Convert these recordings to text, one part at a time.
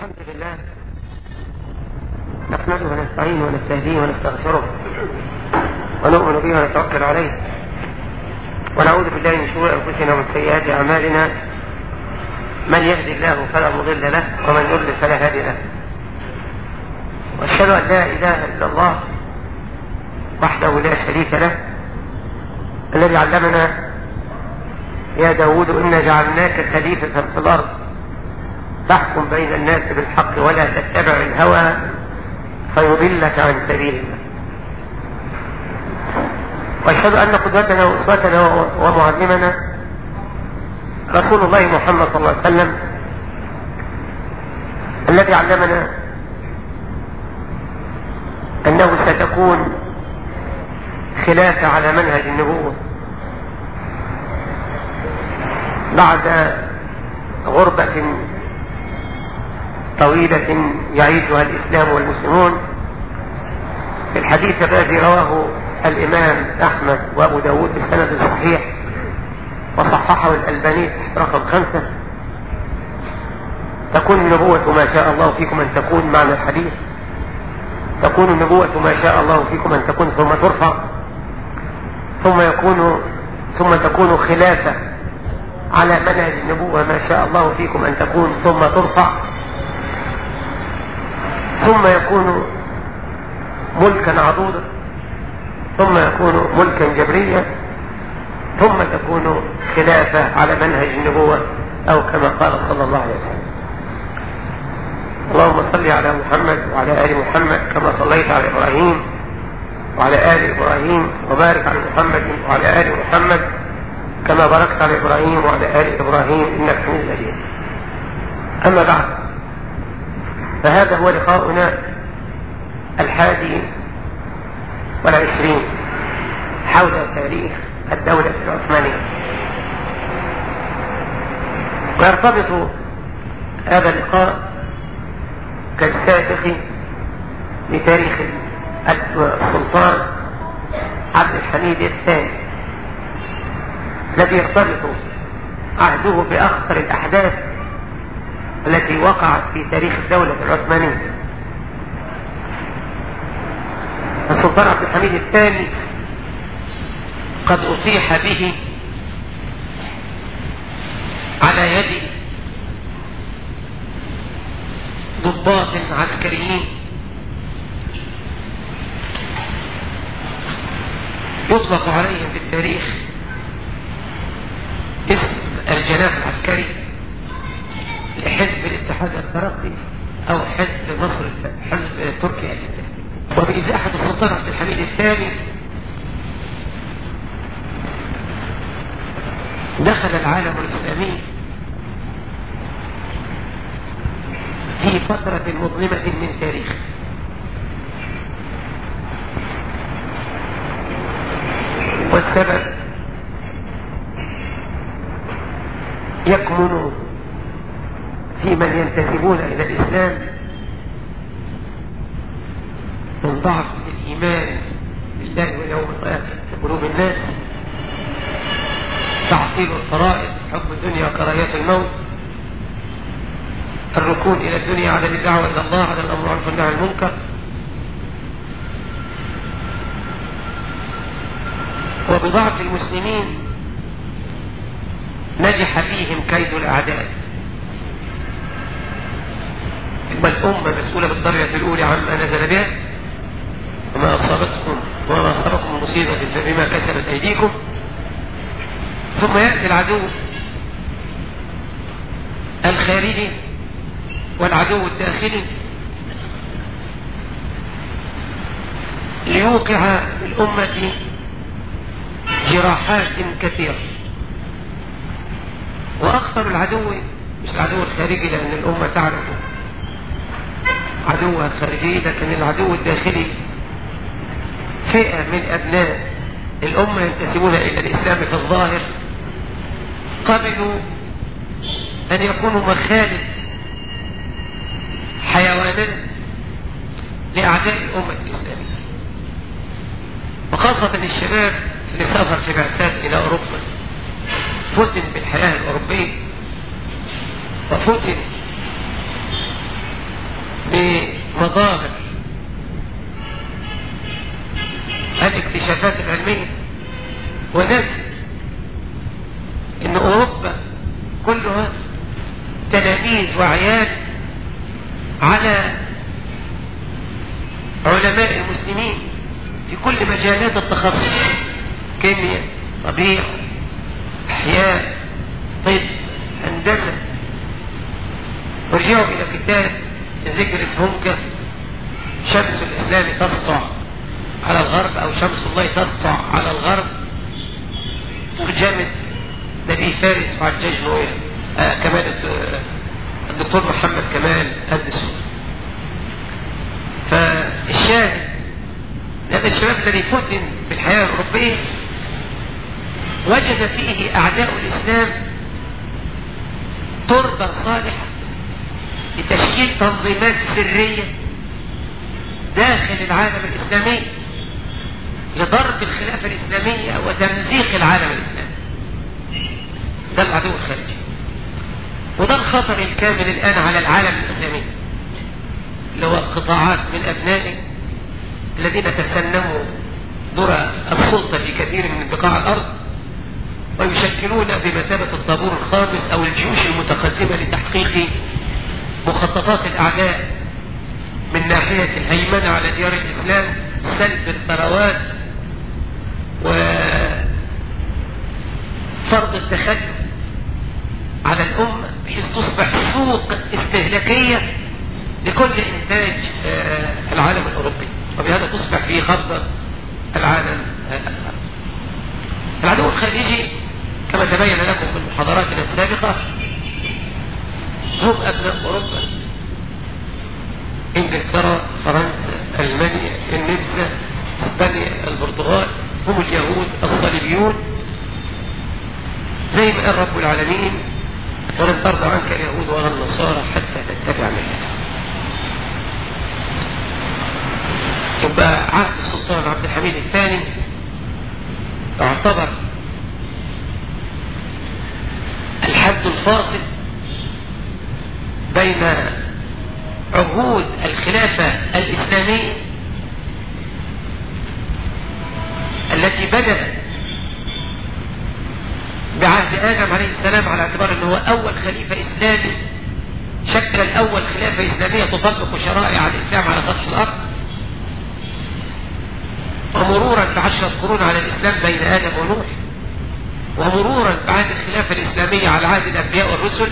الحمد لله نحمده ونستعينه ونستهديه ونستغفره ونؤمن به ونتوكل عليه ونعوذ بالله من شرور انفسنا ومن سيئات اعمالنا من يهدي الله فلا مضل له ومن يضلل فلا هادي له واشهد ان لا اله الا الله وحده لا شريك له الذي علمنا يا داود إنا جعلناك خليفة في الأرض فاحكم بين الناس بالحق ولا تتبع الهوى فيضلك عن سبيل الله واشهد ان قدوتنا واسوتنا ومعلمنا رسول الله محمد صلى الله عليه وسلم الذي علمنا انه ستكون خلافه على منهج النبوه بعد غربة طويلة يعيشها الإسلام والمسلمون في الحديث الذي رواه الإمام أحمد وأبو داود بالسند الصحيح وصححه الألباني رقم خمسة تكون النبوة ما شاء الله فيكم أن تكون معنى الحديث تكون النبوة ما شاء الله فيكم أن تكون ثم ترفع ثم يكون ثم تكون خلافة على منهج النبوة ما شاء الله فيكم أن تكون ثم ترفع ثم يكون ملكا عضوضا ثم يكون ملكا جبريا ثم تكون خلافة على منهج النبوة أو كما قال صلى الله عليه وسلم اللهم صل على محمد وعلى آل محمد كما صليت على إبراهيم وعلى آل إبراهيم وبارك على محمد وعلى آل محمد كما باركت على إبراهيم وعلى آل إبراهيم إنك حميد مجيد أما بعد فهذا هو لقاؤنا الحادي والعشرين حول تاريخ الدولة العثمانية ويرتبط هذا اللقاء كالسابق بتاريخ السلطان عبد الحميد الثاني الذي يرتبط عهده بأخطر الأحداث التي وقعت في تاريخ الدولة العثمانية السلطان عبد الحميد الثاني قد أطيح به على يد ضباط عسكريين يطلق عليهم في التاريخ اسم الجناح العسكري لحزب الاتحاد الترقي او حزب مصر حزب تركيا الاتحاد وبإزاحة السلطان عبد الحميد الثاني دخل العالم الإسلامي في فترة مظلمة من تاريخه والسبب يكمن في من ينتسبون إلى الإسلام من ضعف الإيمان بالله واليوم الآخر في قلوب الناس تعطيل الفرائض حب الدنيا وكراهية الموت الركون إلى الدنيا عدم الدعوة إلى الله عدم الأمر عن والنهي عن المنكر وبضعف المسلمين نجح فيهم كيد الأعداء ثم الأمة مسؤولة بالدرجة الأولى عما نزل بها وما أصابتكم وما أصابكم مصيبة فبما كسبت أيديكم ثم يأتي العدو الخارجي والعدو الداخلي ليوقع الأمة جراحات كثيرة وأخطر العدو مش العدو الخارجي لأن الأمة تعرف عدوها الخارجي لكن العدو الداخلي فئة من أبناء الأمة ينتسبون إلى الإسلام في الظاهر قبلوا أن يكونوا مخالف حيوانات لأعداء الأمة الإسلامية وخاصة الشباب اللي سافر في بعثات إلى أوروبا فتن بالحياة الأوروبية وفتن بمظاهر الاكتشافات العلمية ونزل ان اوروبا كلها تلاميذ وعيال على علماء المسلمين في كل مجالات التخصص كيمياء طبيعة احياء طب هندسة ورجعوا الى كتاب ذكرة هنكة شمس الاسلام تسطع على الغرب او شمس الله تسطع على الغرب ترجمة نبي فارس وعجاج نوير آه كمان الدكتور محمد كمال أدس فالشاهد هذا الشباب الذي فتن بالحياة الأوروبية وجد فيه أعداء الإسلام تربة صالحة لتشكيل تنظيمات سرية داخل العالم الإسلامي لضرب الخلافة الإسلامية وتمزيق العالم الإسلامي ده العدو الخارجي وده الخطر الكامل الآن على العالم الإسلامي اللي هو قطاعات من أبنائه الذين تسنموا ذرى السلطة في كثير من بقاع الأرض ويشكلون بمثابة الطابور الخامس أو الجيوش المتقدمة لتحقيق مخططات الأعداء من ناحية الهيمنة على ديار الإسلام سلب الثروات وفرض التخلف على الأمة بحيث تصبح سوق استهلاكية لكل إنتاج العالم الأوروبي وبهذا تصبح في خط العالم العدو الخارجي كما تبين لكم من محاضراتنا السابقة هم أبناء أوروبا إنجلترا فرنسا ألمانيا النمسا اسبانيا البرتغال هم اليهود الصليبيون زي ما قال رب العالمين ولن ترضى عنك اليهود ولا النصارى حتى تتبع ملتهم يبقى عهد السلطان عبد الحميد الثاني تعتبر الحد الفاصل بين عهود الخلافة الإسلامية التي بدأت بعهد آدم عليه السلام على اعتبار أنه هو أول خليفة إسلامي شكل أول خلافة إسلامية تطبق شرائع الإسلام على سطح الأرض ومرورا بعشرة قرون على الإسلام بين آدم ونوح ومرورا بعهد الخلافة الإسلامية على عهد الأنبياء والرسل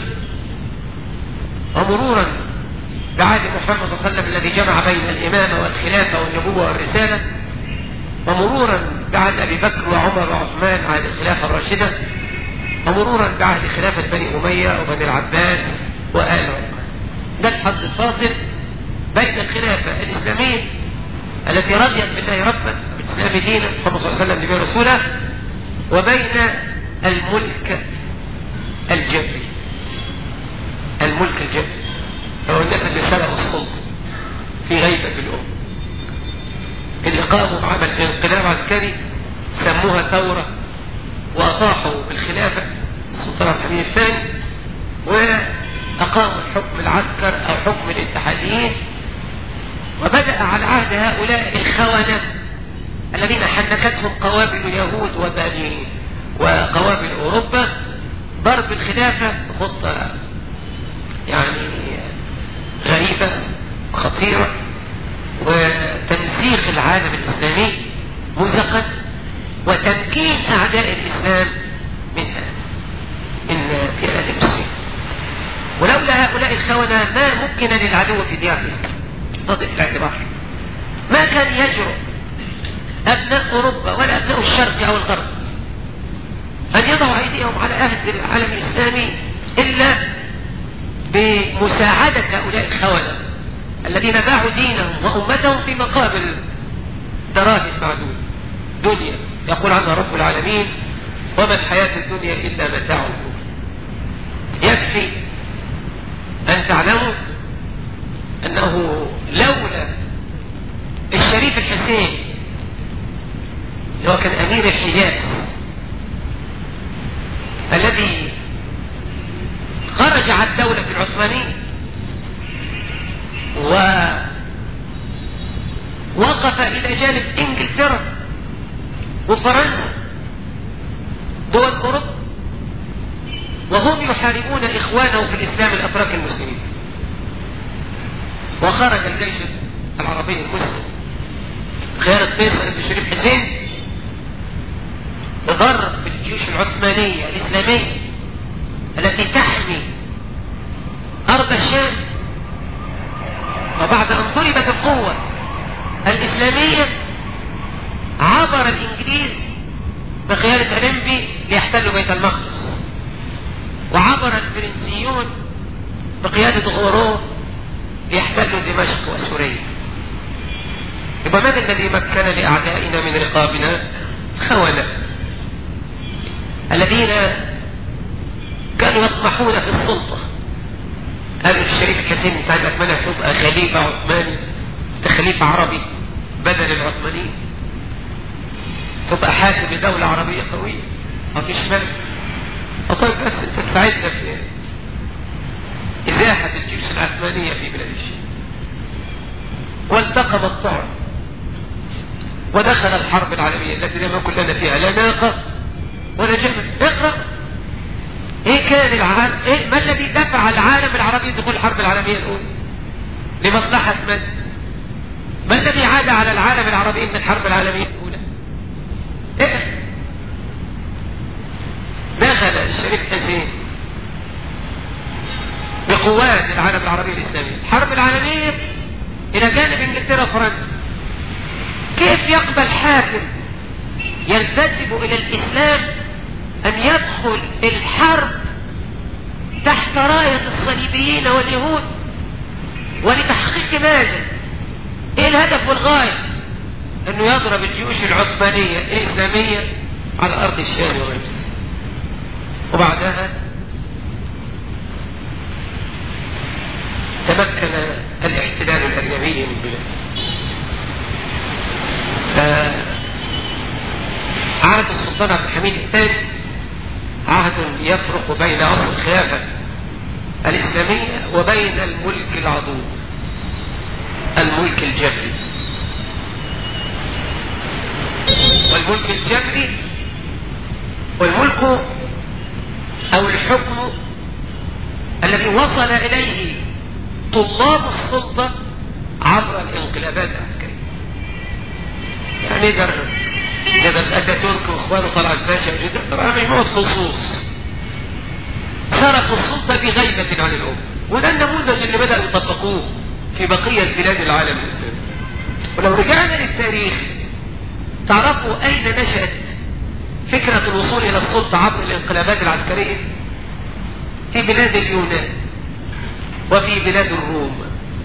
ومرورا بعهد محمد صلى الله عليه وسلم الذي جمع بين الإمامة والخلافة والنبوة والرسالة ومرورا بعهد أبي بكر وعمر وعثمان عهد الخلافة الراشدة ومرورا بعهد خلافة بني أمية وبني العباس وآل عثمان ده الحد الفاصل بين الخلافة الإسلامية التي رضيت بالله ربا بالإسلام دينا محمد صلى الله عليه وسلم نبي رسوله وبين الملك الجبري الملك الجبري هو الناس اللي سرقوا السلطة في غيبة الأم اللي قاموا بعمل انقلاب عسكري سموها ثورة وأطاحوا بالخلافة السلطان عبد الحميد الثاني وأقاموا حكم العسكر أو حكم الاتحاديين وبدأ على عهد هؤلاء الخونة الذين حنكتهم قوابل اليهود وبني وقوابل أوروبا ضرب الخلافة خطة يعني غريبة خطيرة وتمزيق العالم الإسلامي مزقا وتمكين أعداء الإسلام منها من فئات المسلمين ولولا هؤلاء الخونة ما ممكن للعدو في ديار الإسلام ضد الاعتبار ما كان يجرؤ أبناء أوروبا ولا أبناء الشرق أو الغرب أن يضعوا أيديهم على أهل العالم الإسلامي إلا بمساعدة هؤلاء الخونة الذين باعوا دينهم وأمتهم في مقابل دراهم معدود دنيا يقول عنها رب العالمين وما الحياة الدنيا إلا متاع الغرور يكفي أن تعلموا أنه لولا الشريف الحسين اللي هو كان أمير الحجاز الذي خرج عن الدولة العثمانية و بجانب انجلترا وفرنسا دول اوروبا وهم يحاربون اخوانهم في الاسلام الاتراك المسلمين وخرج الجيش العربي المسلم خيانة فيصل بن شريف حسين ضرب بالجيوش العثمانية الإسلامية التي تحمي أرض الشام وبعد أن ضربت القوة الإسلامية عبر الإنجليز بقيادة ألمبي ليحتلوا بيت المقدس وعبر الفرنسيون بقيادة غورو ليحتلوا دمشق وسوريا يبقى من الذي مكن لأعدائنا من رقابنا خونة الذين كانوا يطمحون في السلطة قالوا الشريف حسين بتاع الأثمانية تبقى خليفة عثماني خليفة عربي بدل العثمانيين تبقى حاكم لدولة عربية قوية مفيش ملك طيب بس انت تساعدنا في إزاحة الجيوش العثمانية في بلاد الشام والتقم الطعن ودخل الحرب العالمية التي لم يكن لنا فيها لا ناقة ولا جمل اقرأ ايه كان العالم ايه ما الذي دفع العالم العربي دخول الحرب العالمية الأولى لمصلحة من ما الذي عاد على العالم العربي من الحرب العالمية الأولى ايه دخل الشريف حسين بقوات العالم العربي الإسلامي الحرب العالمية إلى جانب إنجلترا وفرنسا كيف يقبل حاكم ينتسب إلى الإسلام أن يدخل الحرب تحت راية الصليبيين واليهود ولتحقيق ماذا؟ ايه الهدف والغاية؟ انه يضرب الجيوش العثمانية الاسلامية على ارض الشام وغيرها وبعدها تمكن الاحتلال الاجنبي من البلاد عهد السلطان عبد الحميد الثاني عهد يفرق بين اصل الخلافه الاسلاميه وبين الملك العضوض الملك الجبري والملك الجبري والملك او الحكم الذي وصل اليه طلاب السلطة عبر الانقلابات العسكرية يعني يقدر يقدر اتاتورك واخوانه طلعت باشا يقدر مش موت خصوص سرقوا السلطة بغيبة عن الأمة وده النموذج اللي بدأوا يطبقوه في بقية بلاد العالم الإسلامي ولو رجعنا للتاريخ تعرفوا أين نشأت فكرة الوصول إلى السلطة عبر الانقلابات العسكرية في بلاد اليونان وفي بلاد الروم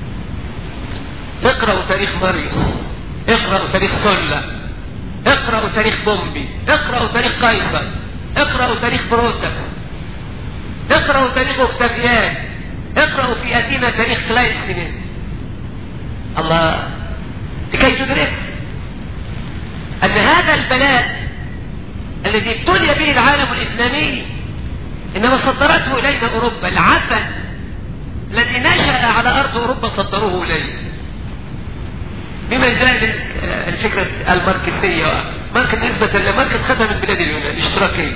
اقرأوا تاريخ ماريوس اقرأوا تاريخ سولا اقرأوا تاريخ بومبي اقرأوا تاريخ قيصر اقرأوا تاريخ بروتس اقرأوا تاريخ اوكتافيان اقرأوا في أثينا تاريخ كلايستينين الله لكي تدرك أن هذا البلاء الذي ابتلي به العالم الإسلامي إنما صدرته إلينا أوروبا العفن الذي نشأ على أرض أوروبا صدروه إليه بما ذلك الفكرة الماركسية ماركت نسبة لماركت خدها من بلاد اليونان الاشتراكية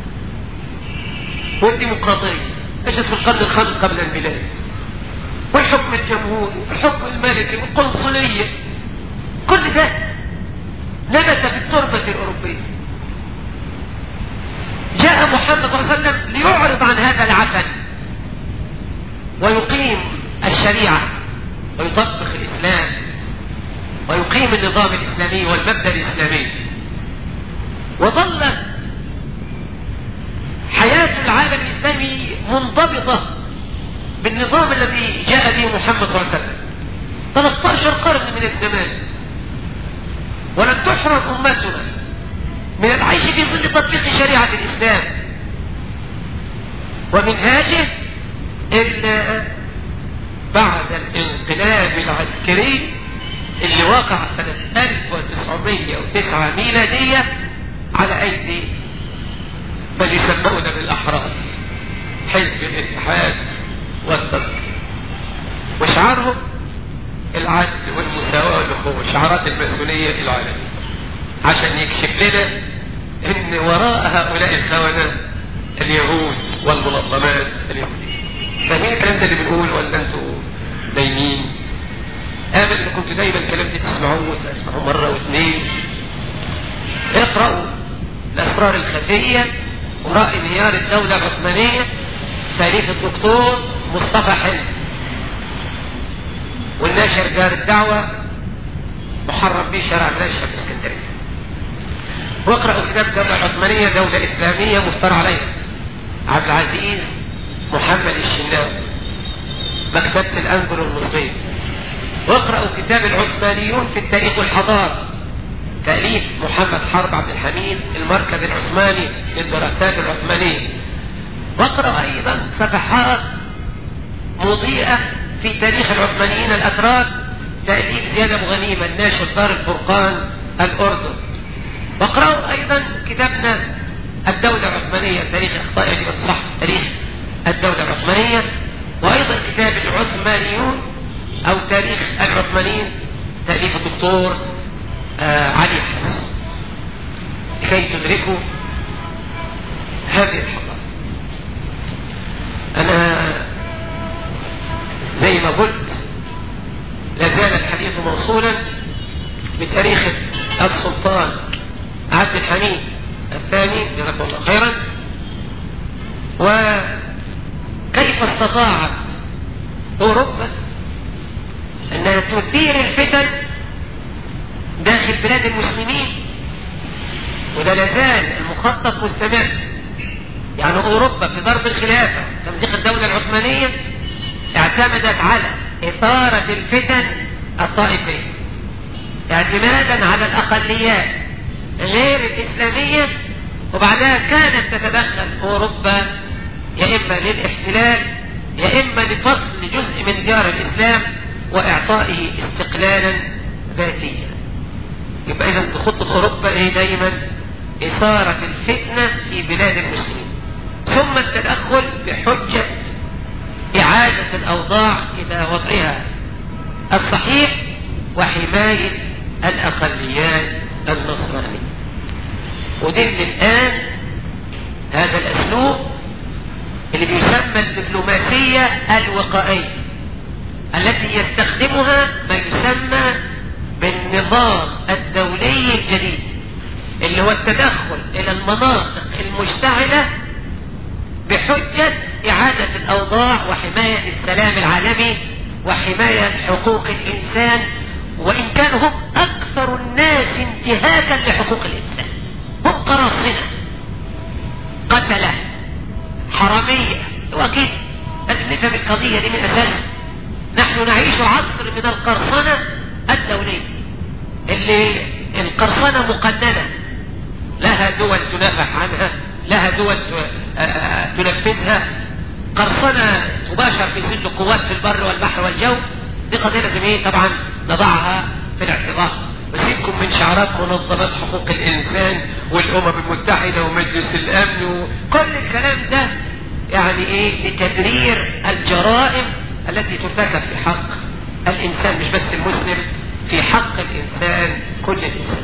والديمقراطية اجت في القرن الخامس قبل الميلاد والحكم الجمهوري والحكم الملكي والقنصلية كل ده نبت في التربة الأوروبية جاء محمد صلى الله عليه وسلم ليعرض عن هذا العفن ويقيم الشريعة ويطبق الإسلام ويقيم النظام الإسلامي والمبدأ الإسلامي وظلت حياة العالم الإسلامي منضبطة بالنظام الذي جاء به محمد صلى الله عليه وسلم 13 قرن من الزمان ولم تحرم أمتنا من العيش في ظل تطبيق شريعة الإسلام ومنهاجه إلا بعد الانقلاب العسكري اللي وقع سنة 1909 ميلادية على أيدي بل يسمون بالأحرار حزب الاتحاد والتطبيق وشعارهم العدل والمساواة والأخوة شعارات الماسونيه العالميه عشان يكشف لنا ان وراء هؤلاء الخونه اليهود والمنظمات اليهوديه فاهمين الكلام ده اللي بنقول ولا انتوا نايمين امل ان كنتوا دايما الكلام ده تسمعوه وتسمعوه مره واثنين اقرأوا الاسرار الخفيه وراء انهيار الدوله العثمانيه تاريخ الدكتور مصطفى حلمي والناشر دار الدعوة محرم به شارع مناشر في اسكندرية واقرأوا كتاب الدولة العثمانية دولة إسلامية مفترى عليها عبد العزيز محمد الشناوي مكتبة الأنجل المصرية واقرأوا كتاب العثمانيون في التاريخ والحضارة تأليف محمد حرب عبد الحميد المركز العثماني للدراسات العثمانية واقرأ أيضا صفحات مضيئة في تاريخ العثمانيين الأتراك تأليف زياد أبو غنيمة الناشر دار الفرقان الأردن واقرأوا أيضا كتابنا الدولة العثمانية تاريخ إخطاء يجب صح تاريخ الدولة العثمانية وأيضا كتاب العثمانيون أو تاريخ العثمانيين تأليف الدكتور آه علي حسن لكي تدركوا هذه الحضارة أنا زي ما قلت لازال الحديث موصولا بتاريخ السلطان عبد الحميد الثاني جزاكم الله خيرا وكيف استطاعت اوروبا انها تثير الفتن داخل بلاد المسلمين وده لازال المخطط مستمر يعني اوروبا في ضرب الخلافه تمزيق الدوله العثمانيه اعتمدت على اثاره الفتن الطائفيه اعتمادا على الاقليات غير الاسلاميه وبعدها كانت تتدخل اوروبا يا اما للاحتلال يا اما لفصل جزء من ديار الاسلام واعطائه استقلالا ذاتيا يبقى اذا خطه اوروبا ايه دايما اثاره الفتنه في بلاد المسلمين ثم التدخل بحجه اعاده الاوضاع الى وضعها الصحيح وحمايه الاقليات النصرانيه ودين الان هذا الاسلوب اللي بيسمى الدبلوماسيه الوقائيه التي يستخدمها ما يسمى بالنظام الدولي الجديد اللي هو التدخل الى المناطق المشتعلة بحجة اعادة الاوضاع وحماية السلام العالمي وحماية حقوق الانسان وان كانوا هم اكثر الناس انتهاكا لحقوق الانسان هم قراصنة قتلة حرامية واكيد لازم نفهم القضية دي من اساسها نحن نعيش عصر من القرصنة الدولية اللي القرصنة مقننة لها دول تنافح عنها لها دول تنفذها قرصنة تباشر في سن القوات في البر والبحر والجو دي قضية لازم ايه طبعا نضعها في الاعتبار وسيبكم من شعارات منظمات حقوق الانسان والامم المتحدة ومجلس الامن وكل الكلام ده يعني ايه لتبرير الجرائم التي ترتكب في حق الانسان مش بس المسلم في حق الانسان كل الانسان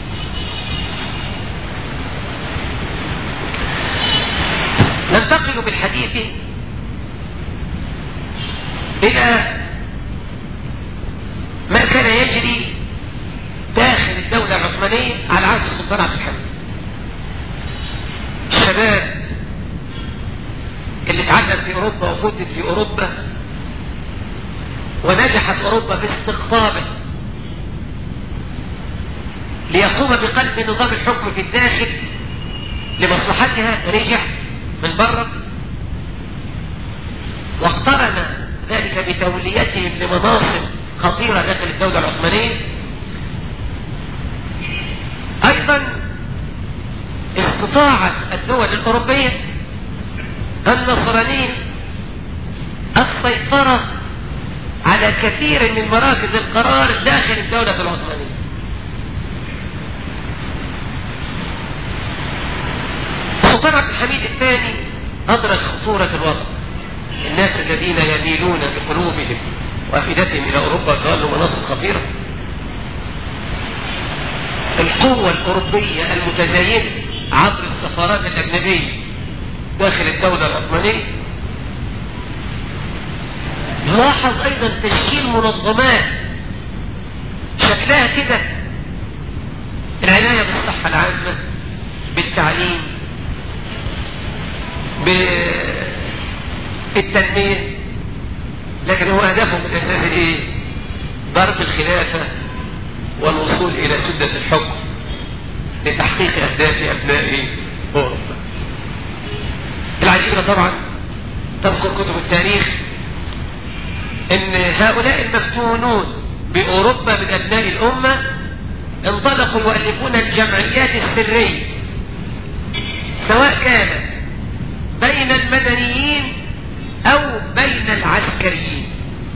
ننتقل بالحديث الى ما كان يجري داخل الدولة العثمانية على عهد السلطان عبد الحميد الشباب اللي اتعلم في اوروبا وفوتت في اوروبا ونجحت اوروبا باستقطابه ليقوم بقلب نظام الحكم في الداخل لمصلحتها رجع من بره واقترن ذلك بتوليتهم لمناصب خطيرة داخل الدولة العثمانية ايضا استطاعت الدول الاوروبية النصرانية السيطرة على كثير من مراكز القرار داخل الدولة العثمانية السلطان عبد الحميد الثاني أدرك خطورة الوضع الناس الذين يميلون بقلوبهم وأفئدتهم إلى أوروبا تولوا مناصب خطيرة القوة الأوروبية المتزايدة عبر السفارات الأجنبية داخل الدولة العثمانية لاحظ أيضا تشكيل منظمات شكلها كده العناية بالصحة العامة بالتعليم بالتنمية لكن هو هدفهم الأساسي إيه؟ ضرب الخلافة والوصول إلى سدة الحكم لتحقيق أهداف أبناء أوروبا العجيبة طبعا تذكر كتب التاريخ ان هؤلاء المفتونون بأوروبا من أبناء الأمة انطلقوا يؤلفون الجمعيات السرية سواء كانت بين المدنيين أو بين العسكريين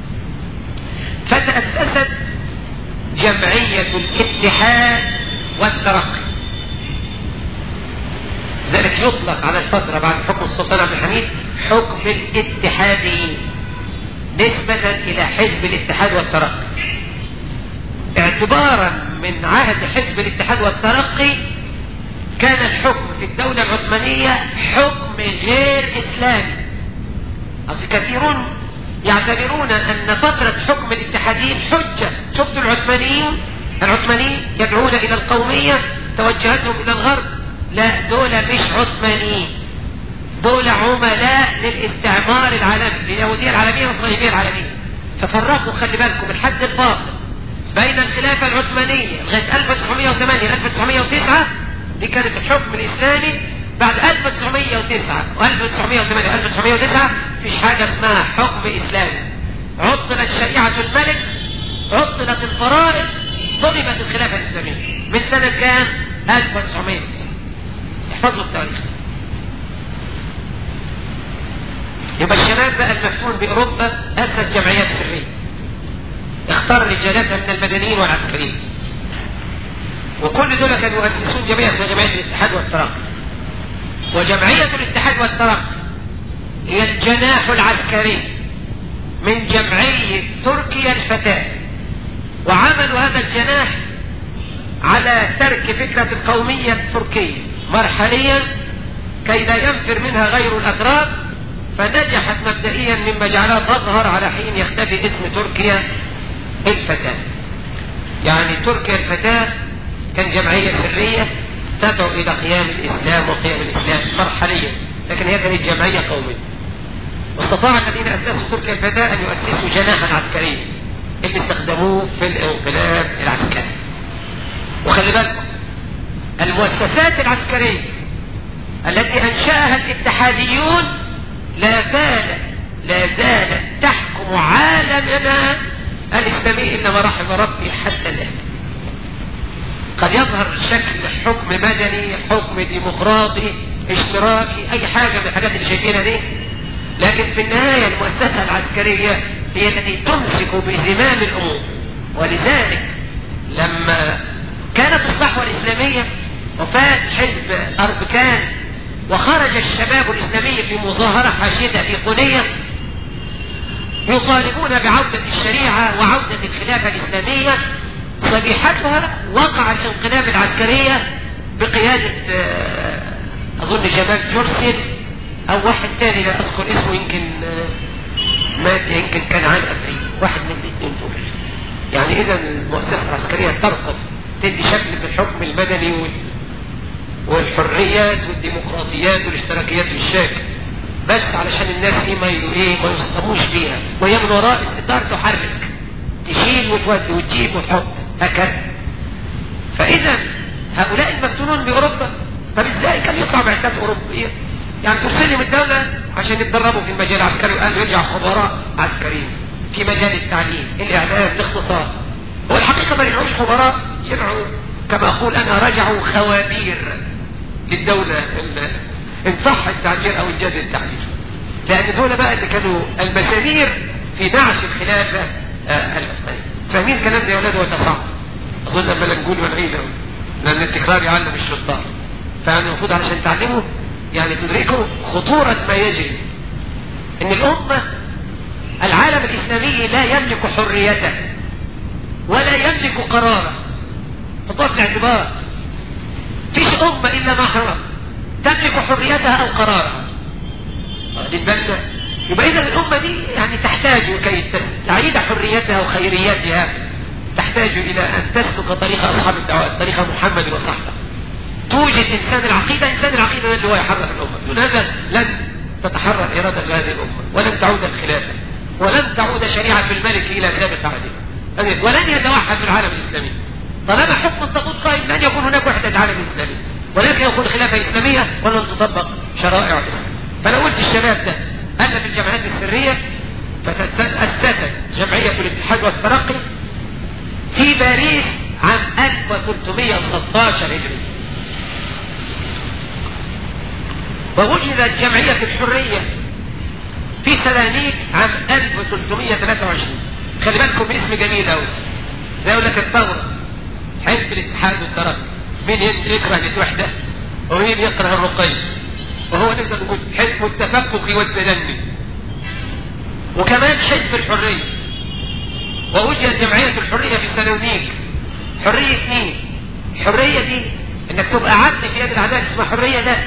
فتأسست جمعية الاتحاد والترقي ذلك يطلق على الفترة بعد حكم السلطان عبد الحميد حكم الاتحاديين نسبة إلى حزب الاتحاد والترقي اعتبارا من عهد حزب الاتحاد والترقي كان الحكم في الدولة العثمانية حكم غير إسلامي أصل كثيرون يعتبرون أن فترة حكم الاتحاديين حجة شفتوا العثمانيين العثمانيين يدعون إلى القومية توجهتهم إلى الغرب لا دول مش عثمانيين دول عملاء للاستعمار العالمي لليهودية العالمية والصليبية العالمية ففرقوا خلي بالكم الحد الفاصل بين الخلافة العثمانية لغاية 1908 1909 دي كانت الحكم الإسلامي بعد 1909 و1908 و1909 فيش حاجة اسمها حكم إسلامي عطلت شريعة الملك عطلت الفرائض ضربت الخلافة الإسلامية من سنة كام؟ 1900 احفظوا التاريخ يبقى الشباب بقى المفتون بأوروبا أسس جمعيات سرية اختار رجالاتها من المدنيين والعسكريين وكل دول كانوا يؤسسون جمعية اسمها جمعية الاتحاد والترقي وجمعية الاتحاد والترقي هي الجناح العسكري من جمعية تركيا الفتاة وعملوا هذا الجناح على ترك فكرة القومية التركية مرحليا كي لا ينفر منها غير الأتراك فنجحت مبدئيا مما جعلها تظهر على حين يختفي اسم تركيا الفتاة يعني تركيا الفتاة كان جمعية سرية تدعو إلى قيام الإسلام وقيام الإسلام مرحليا لكن هي كانت جمعية قومية واستطاع الذين أسسوا تركيا الفتاة أن يؤسسوا جناحا عسكريا اللي استخدموه في الانقلاب العسكري وخلي بالكم المؤسسات العسكرية التي أنشأها الاتحاديون لا زالت لا زالت تحكم عالمنا الإسلامي إلا ما رحم ربي حتى الآن قد يظهر شكل حكم مدني حكم ديمقراطي اشتراكي أي حاجة من الحاجات اللي شايفينها دي لكن في النهاية المؤسسة العسكرية هي التي تمسك بزمام الأمور ولذلك لما كانت الصحوة الإسلامية وفات حزب أربكان وخرج الشباب الإسلامي في مظاهرة حاشدة في قنية يطالبون بعودة الشريعة وعودة الخلافة الإسلامية صبيحتها وقع الانقلاب العسكرية بقيادة أظن جمال جورسيل أو واحد تاني لا أذكر اسمه يمكن مات يمكن كان عن أبريل واحد من الاثنين دول يعني إذا المؤسسة العسكرية ترقب تدي شكل بالحكم المدني وال... والحريات والديمقراطيات والاشتراكيات للشاكل بس علشان الناس ايه ما ايه ما يصطموش بيها وهي من وراء الستار تحرك تشيل وتودي وتجيب وتحط هكذا فاذا هؤلاء المفتونون باوروبا طب ازاي كان يطلع بعثات اوروبيه يعني ترسلهم الدوله عشان يتدربوا في المجال العسكري وقال يرجع خبراء عسكريين في مجال التعليم الاعلام الاقتصاد هو الحقيقه ما يرجعوش خبراء يرجعوا كما اقول انا رجعوا خوابير للدوله ان صح التعبير او انجاز التعبير لان دول بقى اللي كانوا المسامير في نعش الخلافه آه العثمانيه فاهمين الكلام ده يا ولاد ولا صعب اظن لما نقول ونعيده لان التكرار يعلم الشطار فيعني المفروض علشان تعلموا يعني تدركوا خطوره ما يجري ان الامه العالم الاسلامي لا يملك حريته ولا يملك قراره حطوها في الاعتبار فيش أمة إلا ما حرم تملك حريتها أو قرارها واخدين بالنا يبقى إذا الأمة دي يعني تحتاج كي تعيد حريتها وخيريتها تحتاج إلى أن تسلك طريق أصحاب الدعوات طريق محمد وصحبه توجد إنسان العقيدة إنسان العقيدة اللي هو يحرك الأمة دون هذا لن تتحرك إرادة هذه الأمة ولن تعود الخلافة ولن تعود شريعة الملك إلى سابق عهده ولن يتوحد العالم الإسلامي طالما حكم الطاغوت قائم لن يكون هناك وحدة عالم إسلامي ولكن يكون خلافة إسلامية ولن تطبق شرائع الإسلام فأنا قلت الشباب ده ألف الجمعيات السرية فتأسست جمعية الاتحاد والترقي في باريس عام 1316 هجري ووجدت جمعية الحرية في سلانيك عام 1323 خلي بالكم من اسم جميل قوي زي يقول لك الثورة حزب الاتحاد والترقي مين يكره الوحدة ومين يكره الرقي وهو نقدر نقول حزب التفكك والتدني وكمان حزب الحرية ووجدت جمعية الحرية في سلونيك حرية مين؟ الحرية دي انك تبقى عدل في يد العدالة اسمها حرية ده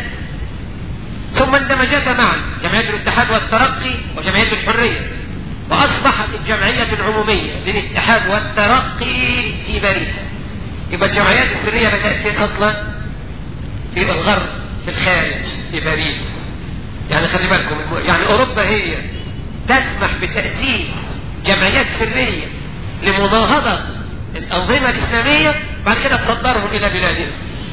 ثم اندمجتا معا جمعية الاتحاد والترقي وجمعية الحرية وأصبحت الجمعية العمومية للاتحاد والترقي في باريس يبقى الجمعيات السرية بدأت فين أصلا؟ في الغرب في الخارج في باريس يعني خلي بالكم يعني أوروبا هي تسمح بتأسيس جمعيات سرية لمناهضة الأنظمة الإسلامية بعد كده تصدرهم إلى بلادنا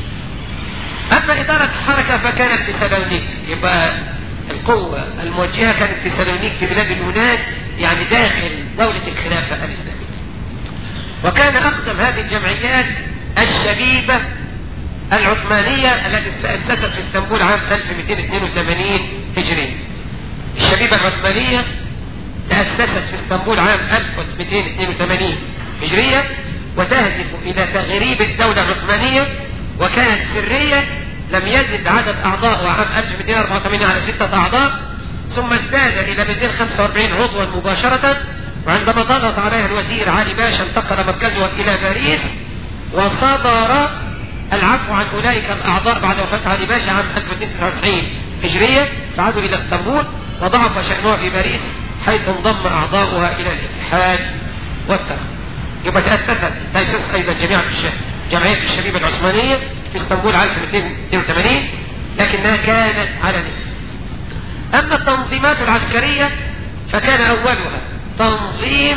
أما إدارة الحركة فكانت في سالونيك يبقى القوة الموجهة كانت في سالونيك في بلاد اليونان يعني داخل دولة الخلافة الإسلامية وكان أقدم هذه الجمعيات الشبيبة العثمانية التي تأسست في اسطنبول عام 1282 هجري الشبيبة العثمانية تأسست في اسطنبول عام 1282 هجرية وتهدف إلى تغريب الدولة العثمانية وكانت سرية لم يزد عدد أعضاء عام 1284 على ستة أعضاء ثم ازداد إلى 245 عضوا مباشرة وعندما ضغط عليها الوزير علي باشا انتقل مركزها إلى باريس وصدر العفو عن أولئك الأعضاء بعد وفاة علي باشا عام 1299 هجرية فعادوا إلى اسطنبول وضعف شأنها في باريس حيث انضم أعضاؤها إلى الاتحاد والترقي يبقى تأسست تأسس أيضا جميع جمعية الشبيبة العثمانية في اسطنبول عام 1282 لكنها كانت علنية أما التنظيمات العسكرية فكان أولها تنظيم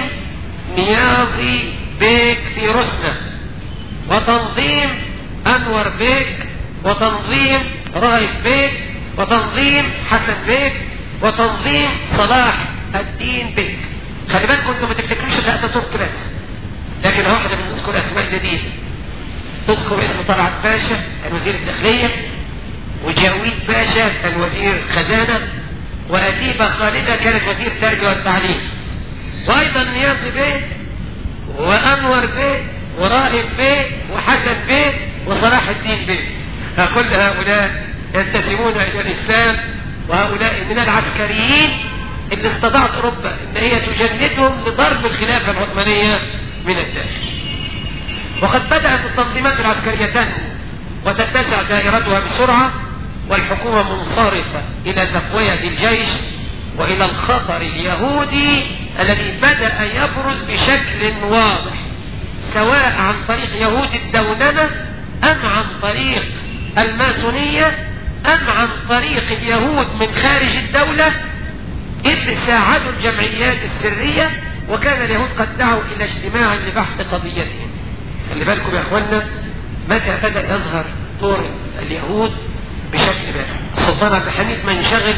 نيازي بيك في روسنا وتنظيم أنور بيك وتنظيم رايف بيك وتنظيم حسن بيك وتنظيم صلاح الدين بيك خلي بالكم انتم ما تفتكروش الاتاتورك بس لكن هو احنا بنذكر اسماء جديده تذكر اسم طلعت باشا كان وزير الداخليه وجاويد باشا كان وزير خزانه وأديبة خالدة كانت وزير التربية والتعليم وأيضا نيازي بيه وأنور بيه ورائب بيه وحسن بيه وصلاح الدين بيه كل هؤلاء ينتسبون إلى الإسلام وهؤلاء من العسكريين اللي استطاعت أوروبا أن هي تجندهم لضرب الخلافة العثمانية من الداخل وقد بدأت التنظيمات العسكرية تنمو وتتسع دائرتها بسرعة والحكومة منصرفة إلى تقوية الجيش وإلى الخطر اليهودي الذي بدأ يبرز بشكل واضح سواء عن طريق يهود الدونمة أم عن طريق الماسونية أم عن طريق اليهود من خارج الدولة إذ ساعدوا الجمعيات السرية وكان اليهود قد دعوا إلى اجتماع لبحث قضيتهم خلي بالكم يا أخوانا متى بدأ يظهر دور اليهود بشكل ما السلطان عبد الحميد ما ينشغل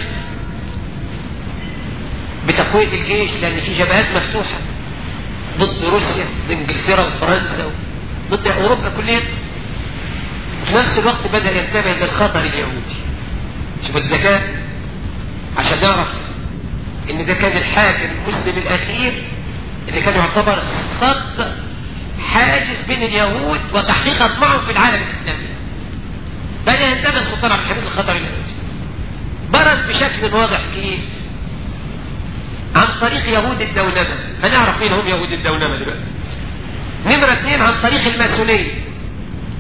بتقوية الجيش لأن في جبهات مفتوحة ضد روسيا ضد انجلترا وفرنسا ضد اوروبا كلها وفي نفس الوقت بدأ ينتبه للخطر اليهودي شوف الذكاء عشان نعرف ان ده كان الحاكم المسلم الاخير اللي كان يعتبر صد حاجز بين اليهود وتحقيق اطماعهم في العالم الاسلامي بدأ ينتبه السلطان عبد الحميد الخطر اليهودي برز بشكل واضح كيف عن طريق يهود الدونمة هنعرف مين هم يهود الدونمة دلوقتي نمرة اثنين عن طريق الماسونية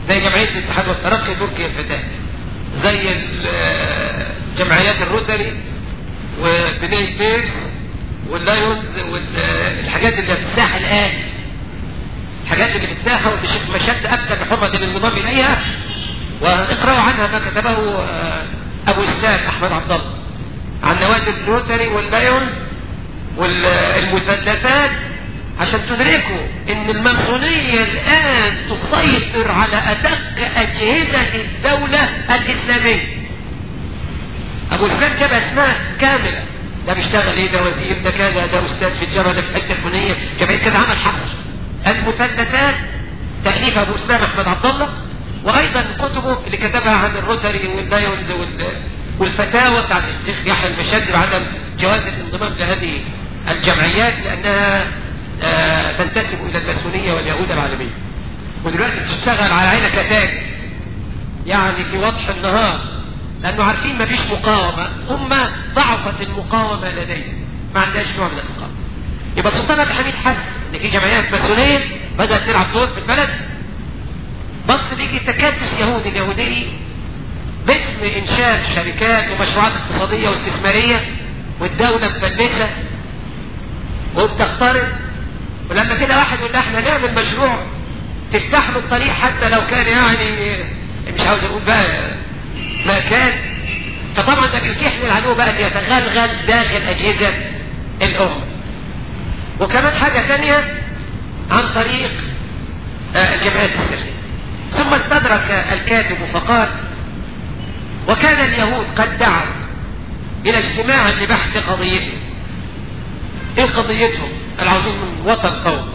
زي جمعية الاتحاد والترقي تركيا الفتاة زي جمعيات الروتري وبناي بيس واللايونز والحاجات اللي في الساحة الآن الحاجات اللي في الساحة واللي الشيخ مشد أبدى بحرمة الانضمام إليها واقرأوا عنها ما كتبه آه، أبو إسلام أحمد عبد الله عن نوادي الروتري واللايونز والمثلثات عشان تدركوا ان الماسونية الان تسيطر على ادق اجهزة الدولة الاسلامية ابو اسلام جاب اسماء كاملة ده بيشتغل ايه ده وزير ده كذا ده استاذ في الجامعة ده في الحتة الفلانية جمعية كذا عمل حصر المثلثات تأليف ابو اسلام احمد عبد الله وايضا كتبه اللي كتبها عن الروتري والدايونز والفتاوى بتاعت الشيخ يحيى المشدي بعدم جواز الانضمام لهذه الجمعيات لانها آه تنتسب الى الماسونيه واليهود العالميه ودلوقتي بتشتغل على عينك تاج يعني في وضح النهار لانه عارفين ما فيش مقاومه ثم ضعفت المقاومه لديهم ما عندهاش نوع من المقاومه يبقى السلطان عبد الحميد حس ان في جمعيات ماسونيه بدات تلعب دور في البلد بص ليجي تكاتس يهودي اليهودي باسم انشاء شركات ومشروعات اقتصاديه واستثماريه والدوله مفلسه وبتقترض ولما كده واحد يقول احنا نعمل مشروع تفتح له الطريق حتى لو كان يعني مش عاوز اقول بقى ما كان فطبعا ده بيتيح للعدو بقى يتغلغل داخل اجهزه الامه وكمان حاجه ثانيه عن طريق الجمعيات السريه ثم استدرك الكاتب فقال وكان اليهود قد دعوا الى اجتماع لبحث قضيتهم ايه قضيتهم العظيم من وطن قوم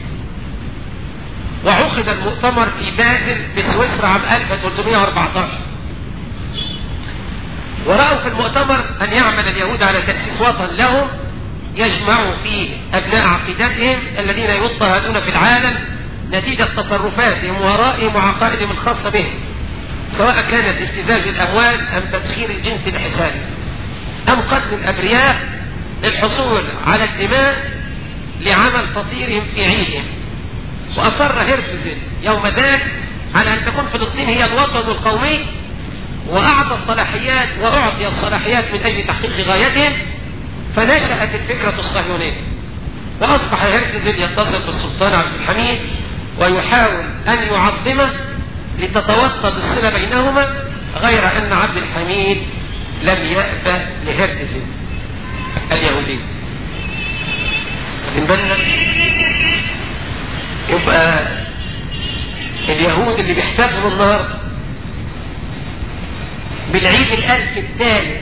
وعقد المؤتمر في بازل بسويسرا عام 1314 ورأوا في المؤتمر أن يعمل اليهود على تأسيس وطن لهم يجمع فيه أبناء عقيدتهم الذين يضطهدون في العالم نتيجة تصرفاتهم ورائهم وعقائدهم الخاصة بهم سواء كانت ابتزاز الأموال أم تسخير الجنس الحسابي أم قتل الأبرياء للحصول على الدماء لعمل فطيرهم في عيدهم وأصر هرتزل يوم ذاك على أن تكون فلسطين هي الوطن القومي وأعطى الصلاحيات وأعطي الصلاحيات من أجل تحقيق غايتهم فنشأت الفكرة الصهيونية وأصبح هرتزل يتصل بالسلطان عبد الحميد ويحاول أن يعظمه لتتوطد الصلة بينهما غير أن عبد الحميد لم يأبى لهرتزل اليهودي واخدين بالنا يبقى اليهود اللي بيحتفلوا النهارده بالعيد الألف الثالث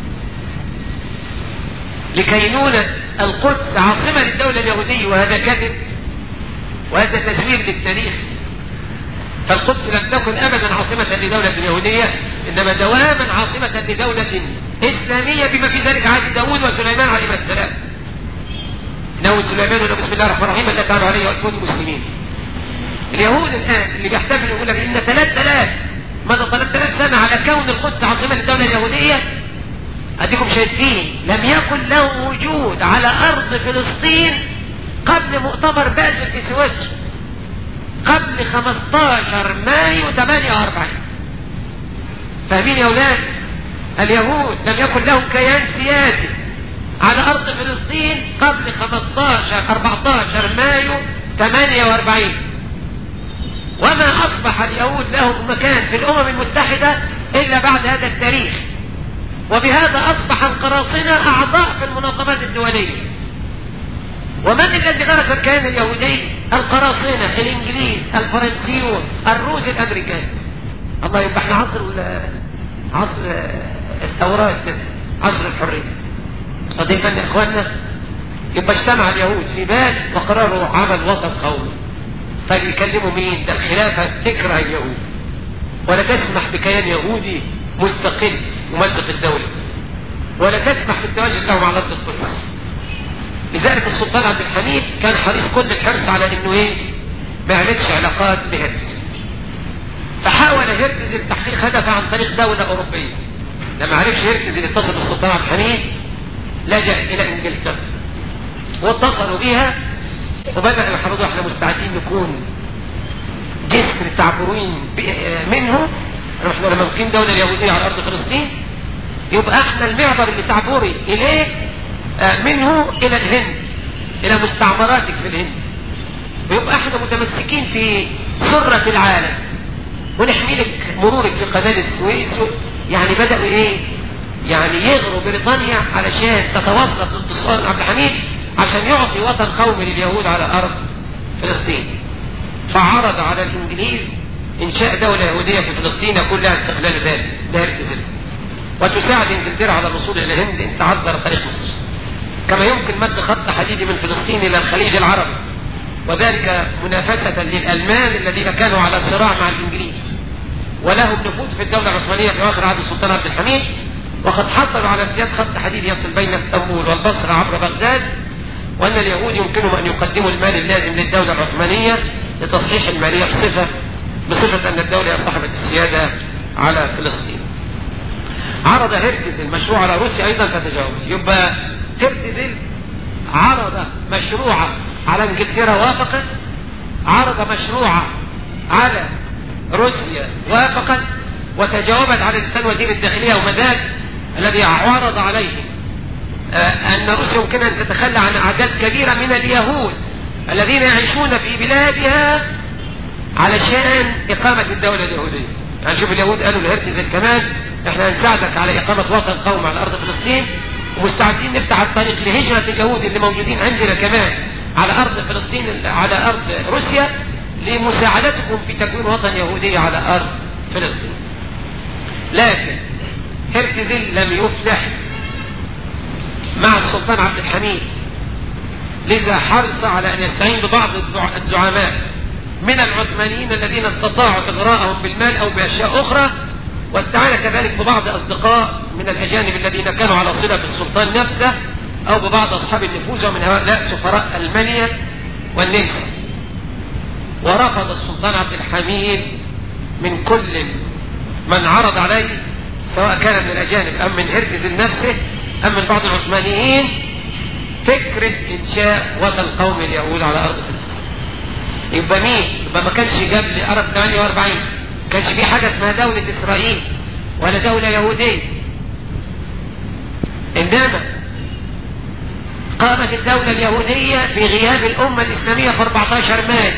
لكينونة القدس عاصمة للدولة اليهودية وهذا كذب وهذا تزوير للتاريخ فالقدس لم تكن ابدا عاصمة لدولة يهودية انما دواما عاصمة لدولة اسلامية بما في ذلك عهد داوود وسليمان عليهما السلام نوى سليمان ولا بسم الله الرحمن الرحيم التي تعالوا عليه وألفون المسلمين اليهود الآن اللي بيحتفلوا يقول لك إن 3000 ماذا 3000 سنة على كون القدس عاصمة للدولة اليهودية أديكم شايفين لم يكن له وجود على أرض فلسطين قبل مؤتمر بازل في سويسرا قبل 15 مايو 48 فاهمين يا أولاد اليهود لم يكن لهم كيان سياسي على أرض فلسطين قبل 15 14 مايو 48 وما أصبح اليهود لهم مكان في الأمم المتحدة إلا بعد هذا التاريخ وبهذا أصبح القراصنة أعضاء في المنظمات الدولية ومن الذي غرس الكيان اليهودي القراصنة الإنجليز الفرنسيون الروس الأمريكان الله يبقى احنا عصر عصر الثورات عصر الحرية قضية يا إخواننا يبقى اجتمع اليهود في بال وقرروا عمل وسط قومي طيب يكلموا مين ده الخلافة تكره اليهود ولا تسمح بكيان يهودي مستقل يمزق الدولة ولا تسمح بالتواجد لهم على أرض القدس لذلك السلطان عبد الحميد كان حريص كل الحرص على انه ايه ما يعملش علاقات بهرتز فحاول هرتز تحقيق هدفه عن طريق دولة أوروبية لما عرفش هرتز يتصل بالسلطان عبد الحميد لجأ إلى إنجلترا واتصلوا بها وبدأوا يحرضوا احنا مستعدين نكون جسر تعبرين منه احنا لما نقيم دولة يهودية على أرض فلسطين يبقى احنا المعبر اللي تعبري إليه منه إلى الهند إلى مستعمراتك في الهند ويبقى احنا متمسكين في سرة العالم ونحمي لك مرورك في قناة السويس يعني بدأوا ايه يعني يغروا بريطانيا علشان تتوسط اتصال عبد الحميد عشان يعطي وطن قومي لليهود على أرض فلسطين فعرض على الإنجليز إنشاء دولة يهودية في فلسطين يكون لها استقلال ذلك ده وتساعد إنجلترا على الوصول إلى الهند إن تعذر طريق مصر كما يمكن مد خط حديدي من فلسطين إلى الخليج العربي وذلك منافسة للألمان الذين كانوا على صراع مع الإنجليز ولهم نفوذ في الدولة العثمانية في آخر عهد السلطان عبد الحميد وقد حصلوا على امتياز خط حديد يصل بين اسطنبول والبصرة عبر بغداد وأن اليهود يمكنهم أن يقدموا المال اللازم للدولة العثمانية لتصحيح المالية بصفة بصفة أن الدولة هي صاحبة السيادة على فلسطين. عرض هرتزل المشروع على روسيا أيضا فتجاوز يبقى هرتزل عرض مشروعا على انجلترا وافقت عرض مشروعا على روسيا وافقت وتجاوبت على لسان وزير الداخلية ومداد الذي عرض عليه آه، أن روسيا يمكن أن تتخلى عن أعداد كبيرة من اليهود الذين يعيشون في بلادها علشان إقامة الدولة اليهودية يعني شوف اليهود قالوا لهرتزل كمان احنا هنساعدك على إقامة وطن قوم على أرض فلسطين ومستعدين نفتح الطريق لهجرة اليهود اللي موجودين عندنا كمان على أرض فلسطين على أرض روسيا لمساعدتكم في تكوين وطن يهودي على أرض فلسطين لكن هرتزل لم يفلح مع السلطان عبد الحميد لذا حرص على أن يستعين ببعض الزعماء من العثمانيين الذين استطاعوا إغراءهم بالمال أو بأشياء أخرى واستعان كذلك ببعض أصدقاء من الأجانب الذين كانوا على صلة بالسلطان نفسه أو ببعض أصحاب النفوذ ومن هؤلاء سفراء ألمانيا والنمسا ورفض السلطان عبد الحميد من كل من عرض عليه سواء كان من الأجانب أم من هرجز نفسه أم من بعض العثمانيين فكرة إنشاء وطن قومي اليهود على أرض فلسطين يبقى مين؟ يبقى ما كانش جاب لي أرض 48 ما كانش في حاجة اسمها دولة إسرائيل ولا دولة يهودية إنما قامت الدولة اليهودية في غياب الأمة الإسلامية في 14 مايو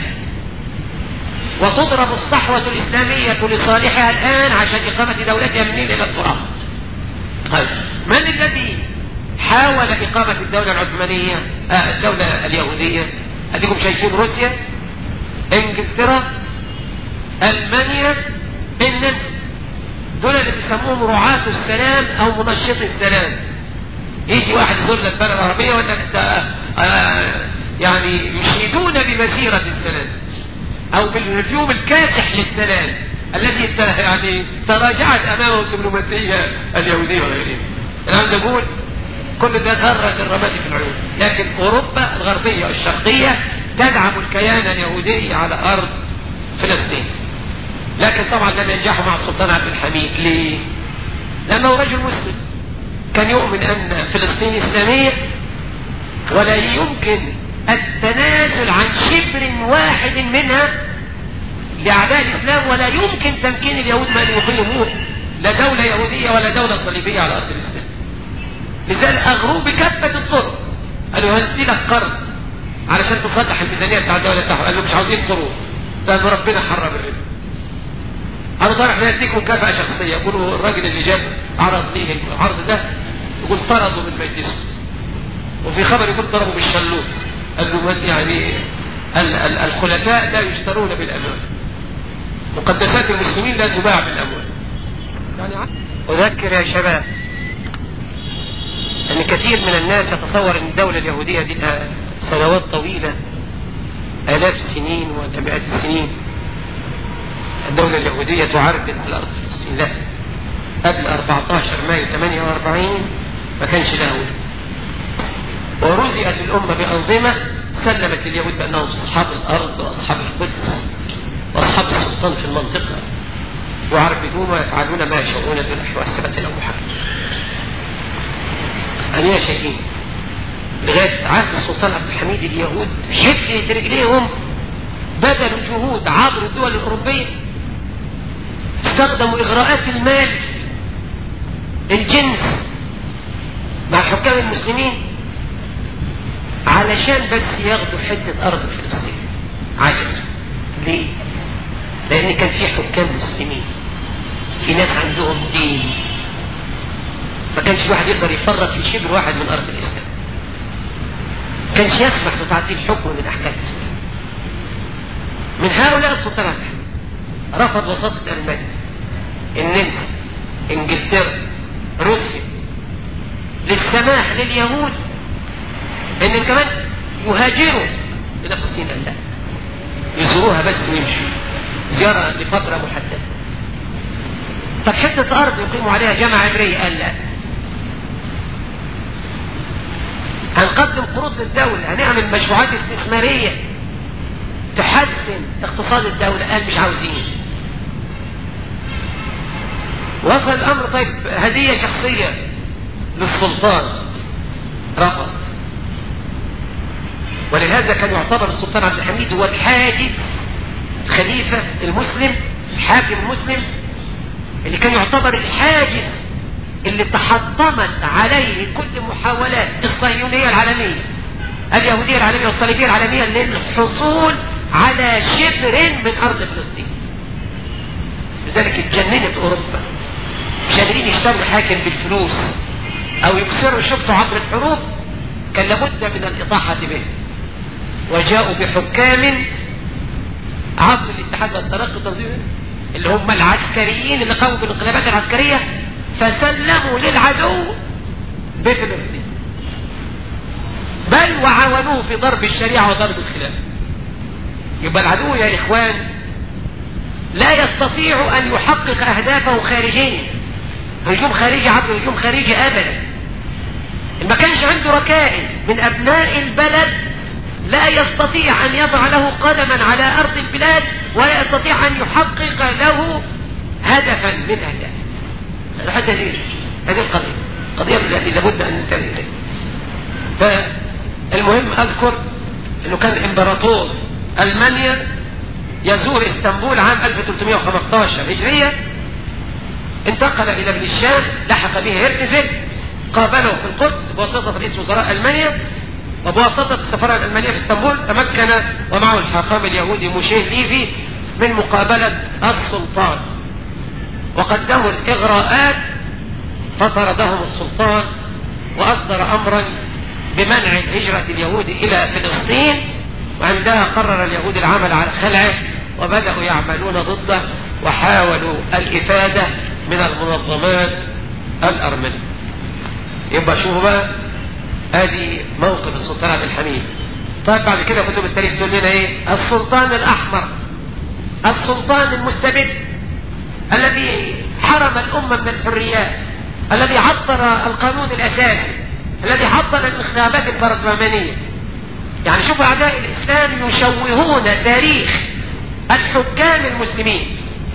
وتضرب الصحوة الإسلامية لصالحها الآن عشان إقامة دولتها من النيل إلى الفرات. طيب من الذي حاول إقامة الدولة العثمانية آه الدولة اليهودية أديكم شايفين روسيا إنجلترا ألمانيا النمسا دول اللي بيسموهم رعاة السلام أو منشط السلام يجي واحد يزور البلد العربية ولا آه يعني يشيدون بمسيرة السلام او بالهجوم الكاسح للسلام الذي يعني تراجعت امامه الدبلوماسيه اليهوديه وغيرها. انا عاوز اقول كل ده ذره الرماد في العيون، لكن اوروبا الغربيه والشرقيه تدعم الكيان اليهودي على ارض فلسطين. لكن طبعا لم ينجحوا مع السلطان عبد الحميد، ليه؟ لانه رجل مسلم. كان يؤمن ان فلسطين اسلاميه ولا يمكن التنازل عن شبر واحد منها لأعداء الإسلام ولا يمكن تمكين اليهود من يقيموه لا دولة يهودية ولا دولة صليبية على أرض الإسلام لذلك أغروه بكافة الطرق قالوا هندي لك قرض علشان تصلح الميزانية بتاع الدولة بتاعهم قال له مش عاوزين قروض لأن ربنا حرم الربا قالوا طيب احنا نديك مكافأة شخصية يقولوا الراجل اللي جاب عرض ليه العرض ده يقول طردوا من مجلسه وفي خبر يقول ضربوا بالشلوت قال له يعني الخلفاء لا يشترون بالاموال مقدسات المسلمين لا تباع بالاموال يعني اذكر يا شباب ان كثير من الناس يتصور ان الدولة اليهودية دي لها سنوات طويلة آلاف السنين وتبعات السنين الدولة اليهودية تعربد على أرض فلسطين لا قبل 14 مايو 48 ما كانش لها وجود ورزئت الأمة بأنظمة سلمت اليهود بأنهم أصحاب الأرض وأصحاب القدس وأصحاب السلطان في المنطقة يعربدون ويفعلون ما يشاءون دون حواسبة أو محاكمة أنا شايفين لغاية عهد السلطان عبد الحميد اليهود حفلة رجليهم بذلوا جهود عبر الدول الأوروبية استخدموا إغراءات المال الجنس مع حكام المسلمين علشان بس ياخدوا حتة أرض فلسطين عجز ليه؟ لأن كان في حكام مسلمين في ناس عندهم دين ما كانش واحد يقدر يفرط في شبر واحد من أرض الإسلام كانش يسمح بتعديل حكم من أحكام الإسلام من هؤلاء السلطنات رفض وساطة ألمانيا النمسا انجلترا روسيا للسماح لليهود ان كمان يهاجروا الى فلسطين لا يزوروها بس ويمشوا زيارة لفترة محددة طب حتة أرض يقيموا عليها جامعة عبرية قال لا هنقدم قروض للدولة هنعمل مشروعات استثمارية تحسن اقتصاد الدولة قال مش عاوزين وصل الأمر طيب هدية شخصية للسلطان رفض ولهذا كان يعتبر السلطان عبد الحميد هو الحاجز الخليفة المسلم الحاكم المسلم اللي كان يعتبر الحاجز اللي تحطمت عليه كل محاولات الصهيونية العالمية اليهودية العالمية والصليبية العالمية للحصول على شبر من أرض فلسطين لذلك اتجننت أوروبا مش قادرين يشتروا الحاكم بالفلوس أو يكسروا شفته عبر الحروب كان لابد من الإطاحة به وجاءوا بحكام عبر الاتحاد والترقي التنظيمي اللي هم العسكريين اللي قاموا بالانقلابات العسكرية فسلموا للعدو بفلسطين بل وعاونوه في ضرب الشريعة وضرب الخلافة يبقى العدو يا إخوان لا يستطيع أن يحقق أهدافه خارجيا هجوم خارجي عبر هجوم خارجي أبدا ما كانش عنده ركائز من أبناء البلد لا يستطيع أن يضع له قدما على أرض البلاد ولا يستطيع أن يحقق له هدفا من أهدافه حتى هذه هذه القضية القضية التي لابد أن ننتبه إليها فالمهم أذكر أنه كان إمبراطور ألمانيا يزور اسطنبول عام 1315 هجرية انتقل إلى ابن الشام لحق به هرتزل قابله في القدس بواسطة رئيس وزراء ألمانيا وبواسطة السفارة الألمانية في اسطنبول تمكن ومعه الحاخام اليهودي موشيه ليفي من مقابلة السلطان وقدموا الإغراءات فطردهم السلطان وأصدر أمرا بمنع الهجرة اليهود إلى فلسطين وعندها قرر اليهود العمل على خلعه وبدأوا يعملون ضده وحاولوا الإفادة من المنظمات الأرمنية يبقى شوفوا بقى ادي موقف السلطان عبد الحميد طيب بعد كده كتب التاريخ تقول لنا ايه السلطان الاحمر السلطان المستبد الذي حرم الامه من الحريات الذي عطل القانون الاساسي الذي عطل الانتخابات البرلمانيه يعني شوفوا اعداء الاسلام يشوهون تاريخ الحكام المسلمين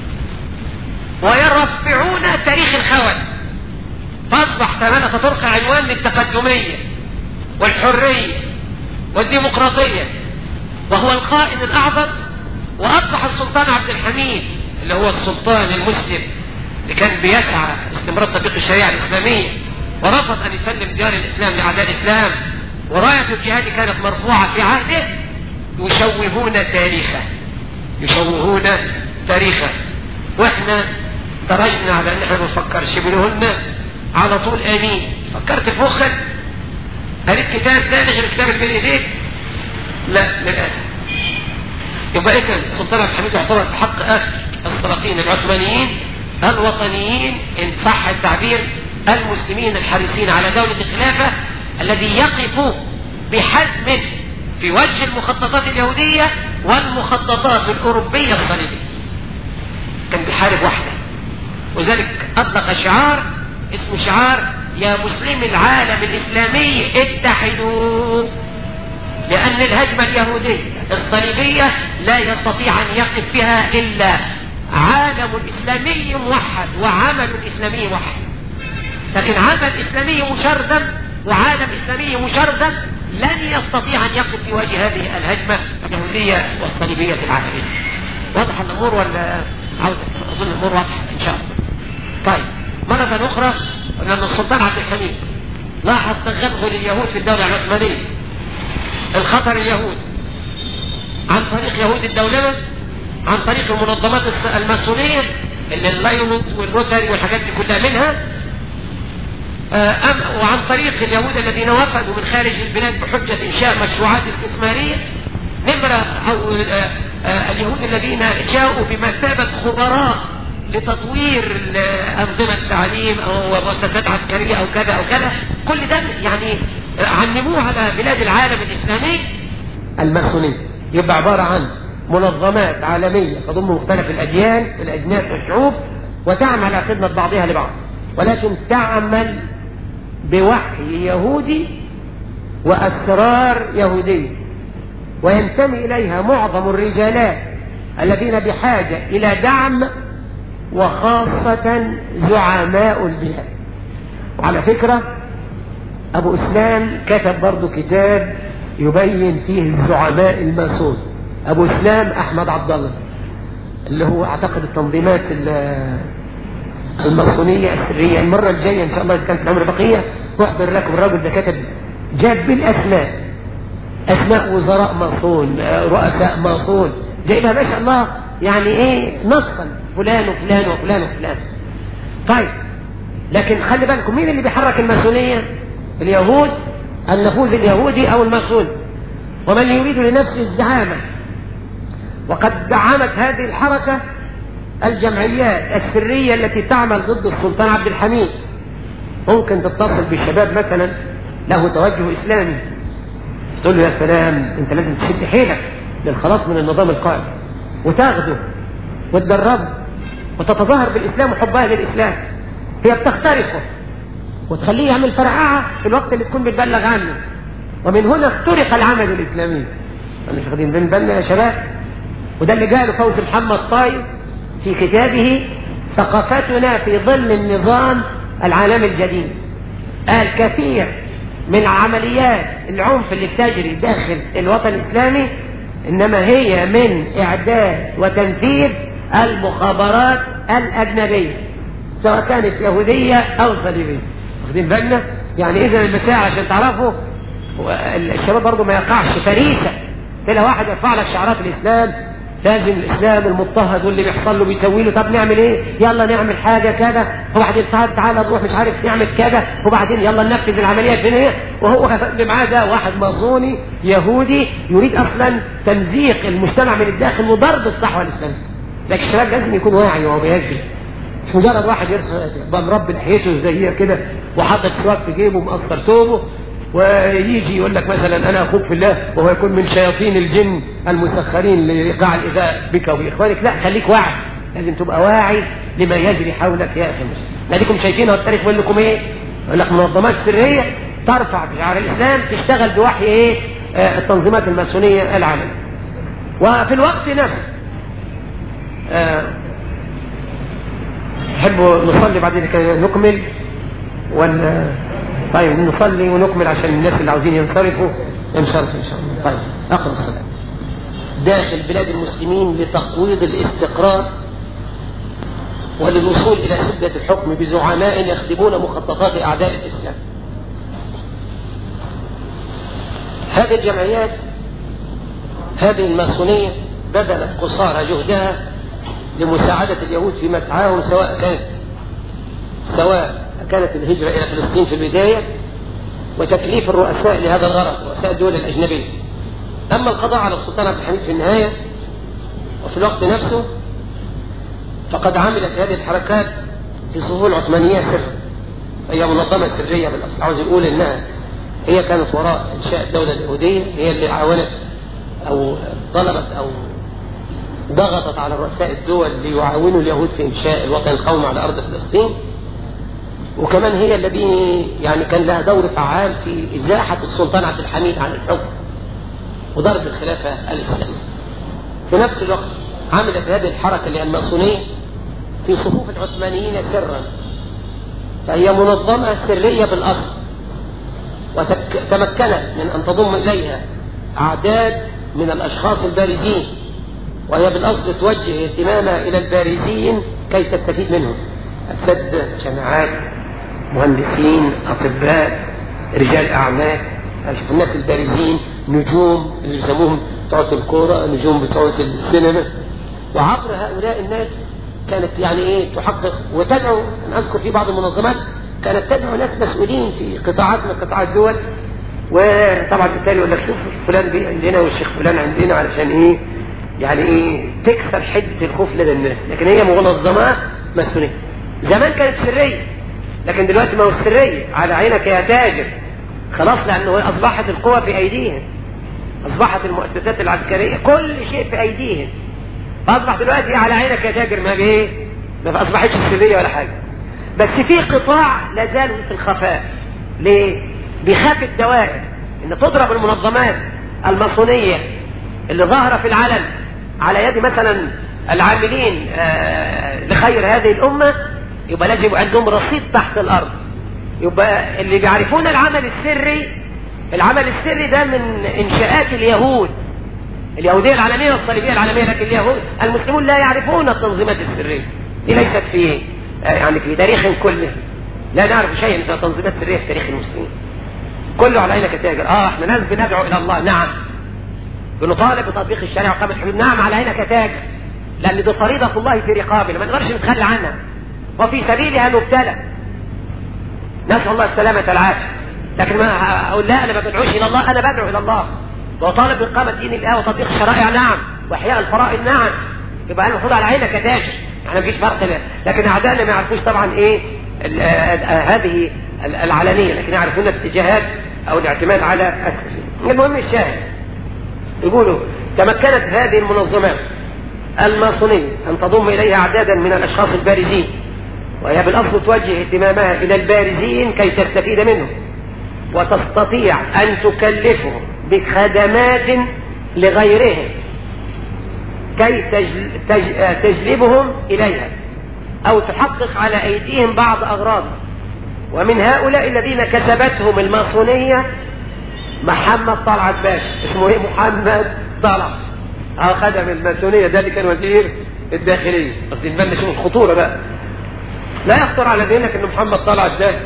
ويرفعون تاريخ الخون فاصبح ثمانية طرق عنوان للتقدمية والحرية والديمقراطية وهو القائد الأعظم وأصبح السلطان عبد الحميد اللي هو السلطان المسلم اللي كان بيسعى لاستمرار تطبيق الشريعة الإسلامية ورفض أن يسلم ديار الإسلام لأعداء الإسلام وراية الجهاد كانت مرفوعة في عهده يشوهون تاريخه يشوهون تاريخه واحنا درجنا على ان احنا ما نفكرش بنقولنا على طول امين فكرت في مخك قريت كتاب ثاني غير الكتاب اللي بين ايديك لا للاسف يبقى اذا السلطان عبد الحميد يعتبر بحق اخر السلاطين العثمانيين الوطنيين ان صح التعبير المسلمين الحريصين على دولة الخلافة الذي يقف بحزم في وجه المخططات اليهودية والمخططات الأوروبية الصليبية كان بيحارب وحده وذلك أطلق شعار اسمه شعار يا مسلم العالم الإسلامي اتحدوا لأن الهجمة اليهودية الصليبية لا يستطيع أن يقف فيها إلا عالم إسلامي موحد وعمل إسلامي موحد لكن عمل إسلامي مشرذم وعالم إسلامي مشرذم لن يستطيع أن يقف في وجه هذه الهجمة اليهودية والصليبية العالمية واضح الأمور ولا عاوز أظن الأمور واضحة إن شاء الله طيب مرة أخرى أن السلطان عبد الحميد لاحظ تغلغل اليهود في الدولة العثمانية الخطر اليهود عن طريق يهود الدولة عن طريق المنظمات الماسونية اللي اللايونز والروتاري والحاجات دي كلها منها آه، أم وعن طريق اليهود الذين وفدوا من خارج البلاد بحجة إنشاء مشروعات استثمارية نمرة أو آه، آه، اليهود الذين جاءوا بمثابة خبراء لتطوير أنظمة التعليم أو مؤسسات عسكرية أو كذا أو كذا كل ده يعني علموه على بلاد العالم الإسلامي الماسونية يبقى عبارة عن منظمات عالمية تضم مختلف الأديان والأجناس والشعوب وتعمل على خدمة بعضها لبعض ولكن تعمل بوحي يهودي وأسرار يهودية وينتمي إليها معظم الرجالات الذين بحاجة إلى دعم وخاصة زعماء البلاد وعلى فكرة أبو إسلام كتب برضو كتاب يبين فيه الزعماء الماسون أبو إسلام أحمد عبد الله اللي هو أعتقد التنظيمات الماسونية السرية المرة الجاية إن شاء الله إذا كانت الأمر بقية أحضر لكم الرجل ده كتب جاب بالأسماء أسماء وزراء ماسون رؤساء ماسون جايبها ما شاء الله يعني إيه نصا فلان وفلان وفلان وفلان طيب لكن خلي بالكم مين اللي بيحرك الماسونية اليهود النفوذ اليهودي أو الماسون ومن يريد لنفسه الزعامة وقد دعمت هذه الحركة الجمعيات السرية التي تعمل ضد السلطان عبد الحميد ممكن تتصل بالشباب مثلا له توجه إسلامي تقول له يا سلام انت لازم تشد حيلك للخلاص من النظام القائم وتاخده وتدربه وتتظاهر بالإسلام وحبها للإسلام هي بتخترقه وتخليه يعمل فرقعة في الوقت اللي تكون بتبلغ عنه ومن هنا اخترق العمل الإسلامي مش واخدين بالنا يا شباب وده اللي قاله فوز محمد طايف في كتابه ثقافتنا في ظل النظام العالمي الجديد قال كثير من عمليات العنف اللي بتجري داخل الوطن الإسلامي إنما هي من إعداد وتنفيذ المخابرات الأجنبية سواء كانت يهودية أو صليبية واخدين بالنا يعني إذا المساء عشان تعرفوا الشباب برضه ما يقعش فريسة تلاقي واحد يرفع لك شعارات الإسلام لازم الاسلام المضطهد واللي بيحصل له بيسوي له طب نعمل ايه يلا نعمل حاجه كذا وبعدين تعال تعالى نروح مش عارف نعمل كذا وبعدين يلا ننفذ العمليه الفلانيه وهو اللي معاه ده واحد مظوني يهودي يريد اصلا تمزيق المجتمع من الداخل وضرب الصحوه الاسلاميه لكن الشباب لازم يكون واعي وهو بيجري مش مجرد واحد يرسم مربي لحيته زي كده وحاطط سواك في جيبه ومقصر توبه ويجي يقول لك مثلا انا اخوك في الله وهو يكون من شياطين الجن المسخرين لايقاع الايذاء بك وباخوانك لا خليك واعي لازم تبقى واعي لما يجري حولك يا اخي المسلم لانكم شايفين التاريخ بيقول لكم ايه يقول لك منظمات سريه ترفع شعار الاسلام تشتغل بوحي ايه آه التنظيمات الماسونيه العالميه وفي الوقت نفسه آه تحبوا نصلي بعد كده نكمل ولا طيب نصلي ونكمل عشان الناس اللي عاوزين ينصرفوا انصرف ان شاء الله طيب اقرا الصلاه داخل بلاد المسلمين لتقويض الاستقرار وللوصول الى سده الحكم بزعماء يخدمون مخططات اعداء الاسلام هذه الجمعيات هذه الماسونيه بذلت قصارى جهدها لمساعدة اليهود في مسعاهم سواء كانت سواء كانت الهجرة إلى فلسطين في البداية وتكليف الرؤساء لهذا الغرض رؤساء الدول الأجنبية أما القضاء على السلطان عبد الحميد في النهاية وفي الوقت نفسه فقد عملت هذه الحركات في صفوف العثمانية سرا هي منظمة سرية بالأصل عاوز يقول إنها هي كانت وراء إنشاء الدولة اليهودية هي اللي عاونت أو طلبت أو ضغطت على رؤساء الدول ليعاونوا اليهود في إنشاء الوطن القومي على أرض فلسطين وكمان هي الذي يعني كان لها دور فعال في إزاحة السلطان عبد الحميد عن الحكم وضرب الخلافة الإسلامية في نفس الوقت عملت هذه الحركة اللي الماسونية في صفوف العثمانيين سرا فهي منظمة سرية بالأصل وتمكنت من أن تضم إليها أعداد من الأشخاص البارزين وهي بالأصل توجه اهتمامها إلى البارزين كي تستفيد منهم أساتذة جامعات مهندسين أطباء رجال أعمال شوف الناس البارزين نجوم اللي يسموهم بتوع الكورة نجوم بتوع السينما وعبر هؤلاء الناس كانت يعني ايه تحقق وتدعو انا اذكر في بعض المنظمات كانت تدعو ناس مسؤولين في قطاعات من قطاع الدول وطبعا بالتالي يقول لك شوف فلان بي عندنا والشيخ فلان عندنا علشان ايه يعني ايه تكسر حده الخوف لدى الناس لكن هي منظمات مسؤوليه زمان كانت سريه لكن دلوقتي ما هو السريه على عينك يا تاجر خلاص لانه اصبحت القوى في ايديهم اصبحت المؤسسات العسكريه كل شيء في ايديهم فاصبح دلوقتي على عينك يا تاجر ما بايه ما اصبحتش سريه ولا حاجه بس في قطاع لا زال في الخفاء ليه بيخاف الدوائر ان تضرب المنظمات الماسونيه اللي ظاهره في العالم على يد مثلا العاملين آه لخير هذه الامه يبقى لازم يبقى عندهم رصيد تحت الارض يبقى اللي بيعرفون العمل السري العمل السري ده من انشاءات اليهود اليهودية العالمية والصليبية العالمية لكن اليهود المسلمون لا يعرفون التنظيمات السرية دي ليست في يعني في تاريخ كله لا نعرف شيء من التنظيمات السرية في تاريخ المسلمين كله على عينك تاجر اه احنا ناس بندعو الى الله نعم بنطالب بتطبيق الشريعة وقامة الحدود نعم على عينك تاجر لان دي فريضة الله في رقابنا ما نقدرش نتخلى عنها وفي سبيلها نبتلى نسأل الله السلامة العافية لكن ما أقول لا أنا ما بدعوش إلى الله أنا بدعو إلى الله وطالب إقامة دين الله وتطبيق الشرائع نعم وإحياء الفرائض نعم يبقى المفروض على عينك تاج يعني مفيش فرق لكن أعدائنا ما يعرفوش طبعا إيه هذه العلنية لكن يعرفون الاتجاهات أو الاعتماد على المهم الشاهد يقولوا تمكنت هذه المنظمات الماسونية أن تضم إليها أعدادا من الأشخاص البارزين وهي بالأصل توجه اهتمامها إلى البارزين كي تستفيد منهم وتستطيع أن تكلفهم بخدمات لغيرهم كي تجلبهم إليها أو تحقق على أيديهم بعض أغراضهم ومن هؤلاء الذين كسبتهم الماسونية محمد طلعت باشا اسمه ايه محمد طلعت اه خدم الماسونية ده اللي كان وزير الداخلية قصدي نبان شوف الخطورة بقى لا يخطر على ذهنك ان محمد طلعت ده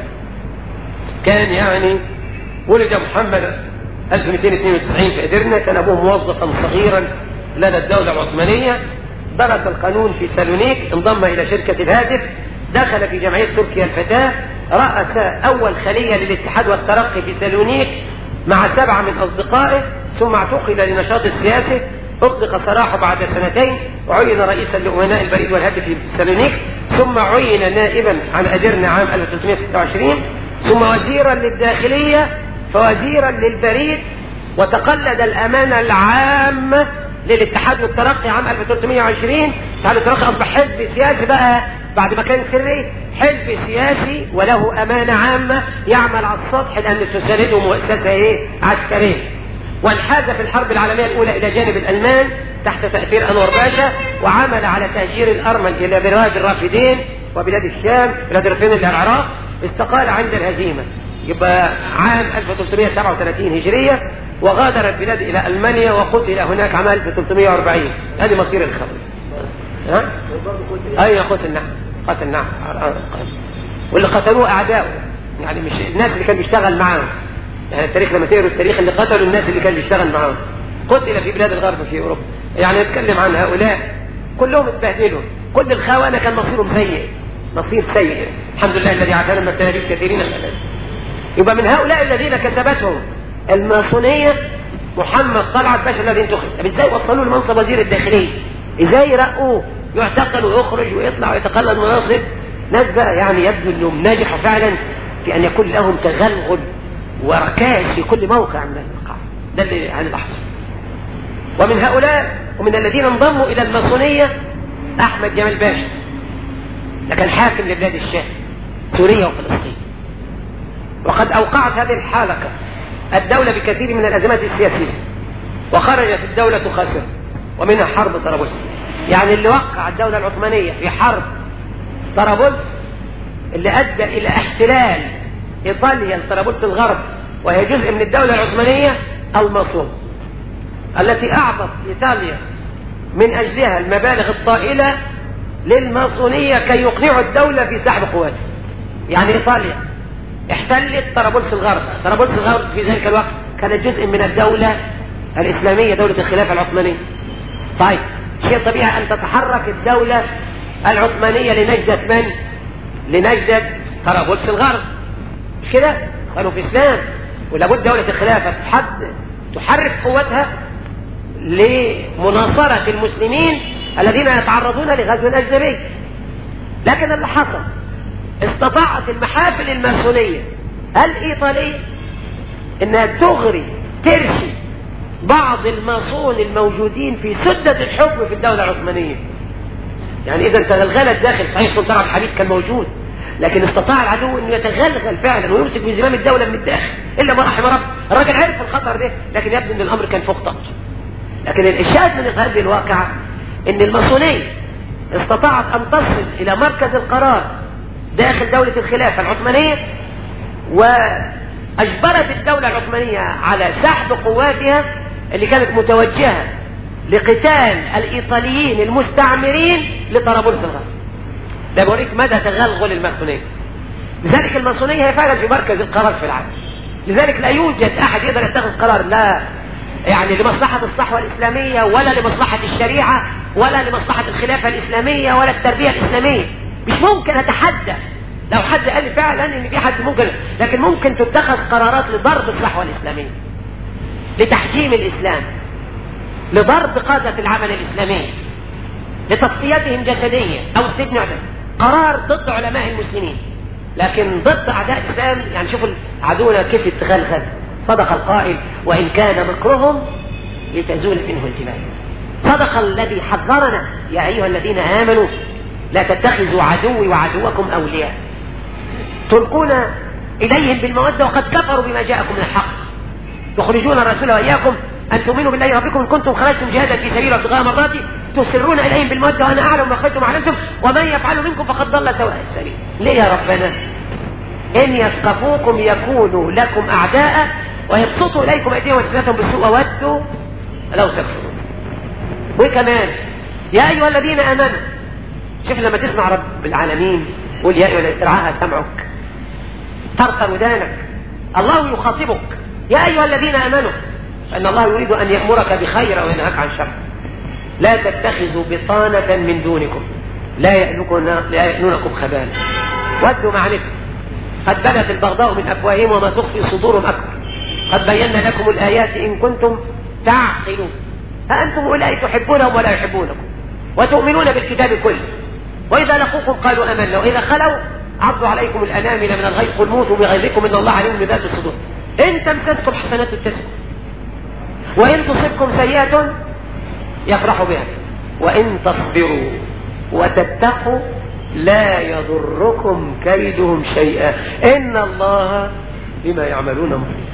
كان يعني ولد محمد 1292 في ادرنا كان ابوه موظفا صغيرا لدى الدولة العثمانية درس القانون في سالونيك انضم الى شركة الهاتف دخل في جمعية تركيا الفتاة رأس أول خلية للاتحاد والترقي في سالونيك مع سبعة من أصدقائه ثم اعتقل لنشاط السياسي أطلق سراحه بعد سنتين وعين رئيسا لأمناء البريد والهاتف في سالونيك ثم عين نائبا على أديرنا عام 1326 ثم وزيرا للداخلية فوزيرا للبريد وتقلد الأمانة العامة للاتحاد والترقي عام 1320 الاتحاد والترقي أصبح حزب سياسي بقى بعد ما كان سري حزب سياسي وله أمانة عامة يعمل على السطح لأن تسانده مؤسسة إيه عسكرية وانحاز في الحرب العالمية الأولى إلى جانب الألمان تحت تأثير أنور باشا وعمل على تهجير الأرمن إلى بلاد الرافدين وبلاد الشام بلاد الرافدين إلى العراق استقال عند الهزيمة يبقى عام 1337 هجرية وغادر البلاد إلى ألمانيا وقتل هناك عام 1340 هذه مصير الخبر ها؟ أي قتل نعم قتل نعم واللي قتلوه أعداؤه يعني مش الناس اللي كان بيشتغل معاهم يعني التاريخ لما تقروا التاريخ اللي قتلوا الناس اللي كان بيشتغل معاهم قتل في بلاد الغرب في اوروبا يعني نتكلم عن هؤلاء كلهم اتبهدلوا كل الخونه كان مصيرهم سيء مصير سيء الحمد لله الذي عافانا من التهريب كثيرين من الناس يبقى من هؤلاء الذين كسبتهم الماسونيه محمد طلعت باشا الذي انتخب طب ازاي وصلوه لمنصب وزير الداخليه ازاي رقوه يعتقل ويخرج ويطلع ويتقلد مناصب ناس بقى يعني يبدو انهم نجحوا فعلا في ان يكون لهم تغلغل وركائز في كل موقع من المقاع ده اللي يعني لحظة ومن هؤلاء ومن الذين انضموا إلى الماسونية أحمد جمال باشا ده كان حاكم لبلاد الشام سوريا وفلسطين وقد أوقعت هذه الحالقة الدولة بكثير من الأزمات السياسية وخرجت الدولة خاسرة ومنها حرب طرابلس يعني اللي وقع الدولة العثمانية في حرب طرابلس اللي أدى إلى احتلال إيطاليا لطرابلس الغرب وهي جزء من الدولة العثمانية المصون التي أعطت إيطاليا من أجلها المبالغ الطائلة للماسونية كي يقنعوا الدولة في سحب قواتها يعني إيطاليا احتلت طرابلس الغرب طرابلس الغرب في ذلك الوقت كانت جزء من الدولة الإسلامية دولة الخلافة العثمانية طيب شيء طبيعي أن تتحرك الدولة العثمانية لنجدة من؟ لنجدة طرابلس الغرب مش كده؟ كانوا في إسلام ولابد دولة الخلافة تحد تحرك قوتها لمناصرة المسلمين الذين يتعرضون لغزو أجنبي لكن اللي حصل استطاعت المحافل الماسونية الإيطالية انها تغري ترشي بعض الماسون الموجودين في سدة الحكم في الدولة العثمانية يعني اذا تغلغلت داخل صحيح سلطان عبد الحميد كان موجود لكن استطاع العدو انه يتغلغل فعلا ويمسك بزمام الدولة من الداخل الا ما رحم رب الراجل عرف الخطر ده لكن يبدو ان الامر كان فوق طاقته لكن الاشهاد من هذه الواقعة ان الماسونية استطاعت ان تصل الى مركز القرار داخل دولة الخلافة العثمانية وأجبرت الدولة العثمانية على سحب قواتها اللي كانت متوجهة لقتال الإيطاليين المستعمرين لطرابلس الغرب ده بوريك مدى تغلغل الماسونية لذلك الماسونية هي فعلا في مركز القرار في العالم لذلك لا يوجد أحد يقدر يتخذ قرار لا يعني لمصلحة الصحوة الإسلامية ولا لمصلحة الشريعة ولا لمصلحة الخلافة الإسلامية ولا التربية الإسلامية مش ممكن اتحدى لو حد قال لي فعلا ان في حد ممكن لكن ممكن تتخذ قرارات لضرب الصحوه الاسلاميه لتحجيم الاسلام لضرب قاده العمل الاسلامي لتصفيتهم جسديا او السجن قرار ضد علماء المسلمين لكن ضد اعداء الاسلام يعني شوفوا عدونا كيف يتغلغل صدق القائل وان كان مكرهم لتزول منه الجبال صدق الذي حذرنا يا ايها الذين امنوا لا تتخذوا عدوي وعدوكم أولياء تلقون إليهم بالمودة وقد كفروا بما جاءكم من الحق تخرجون الرسول وإياكم أن تؤمنوا بالله ربكم إن كنتم خرجتم جهادا في سبيل ابتغاء مرضاتي تسرون إليهم بالمودة وأنا أعلم ما أخرجتم علمتم ومن يفعل منكم فقد ضل سواء السبيل ليه يا ربنا إن يثقفوكم يكونوا لكم أعداء ويبسطوا إليكم أيديهم وتزاتهم بالسوء ودوا لو تكفرون وكمان يا أيها الذين آمنوا شوف لما تسمع رب العالمين قول يا أيها الذين سمعك ترقى ودانك الله يخاطبك يا أيها الذين آمنوا فإن الله يريد أن يأمرك بخير وينهاك عن شر لا تتخذوا بطانة من دونكم لا لا يأنونكم خبالا ودوا مع نفسك قد بدت البغضاء من أفواههم وما تخفي صدورهم أكبر قد بينا لكم الآيات إن كنتم تعقلون أأنتم أولئك تحبونهم ولا يحبونكم وتؤمنون بالكتاب كله وإذا لقوكم قالوا أمنا وإذا خلوا عضوا عليكم الأنامل من الغيظ قل موتوا بغيظكم إن الله عليم بذات الصدور إن تمسسكم حسنات تسكم وإن تصبكم سيئة يفرحوا بها وإن تصبروا وتتقوا لا يضركم كيدهم شيئا إن الله بما يعملون محيط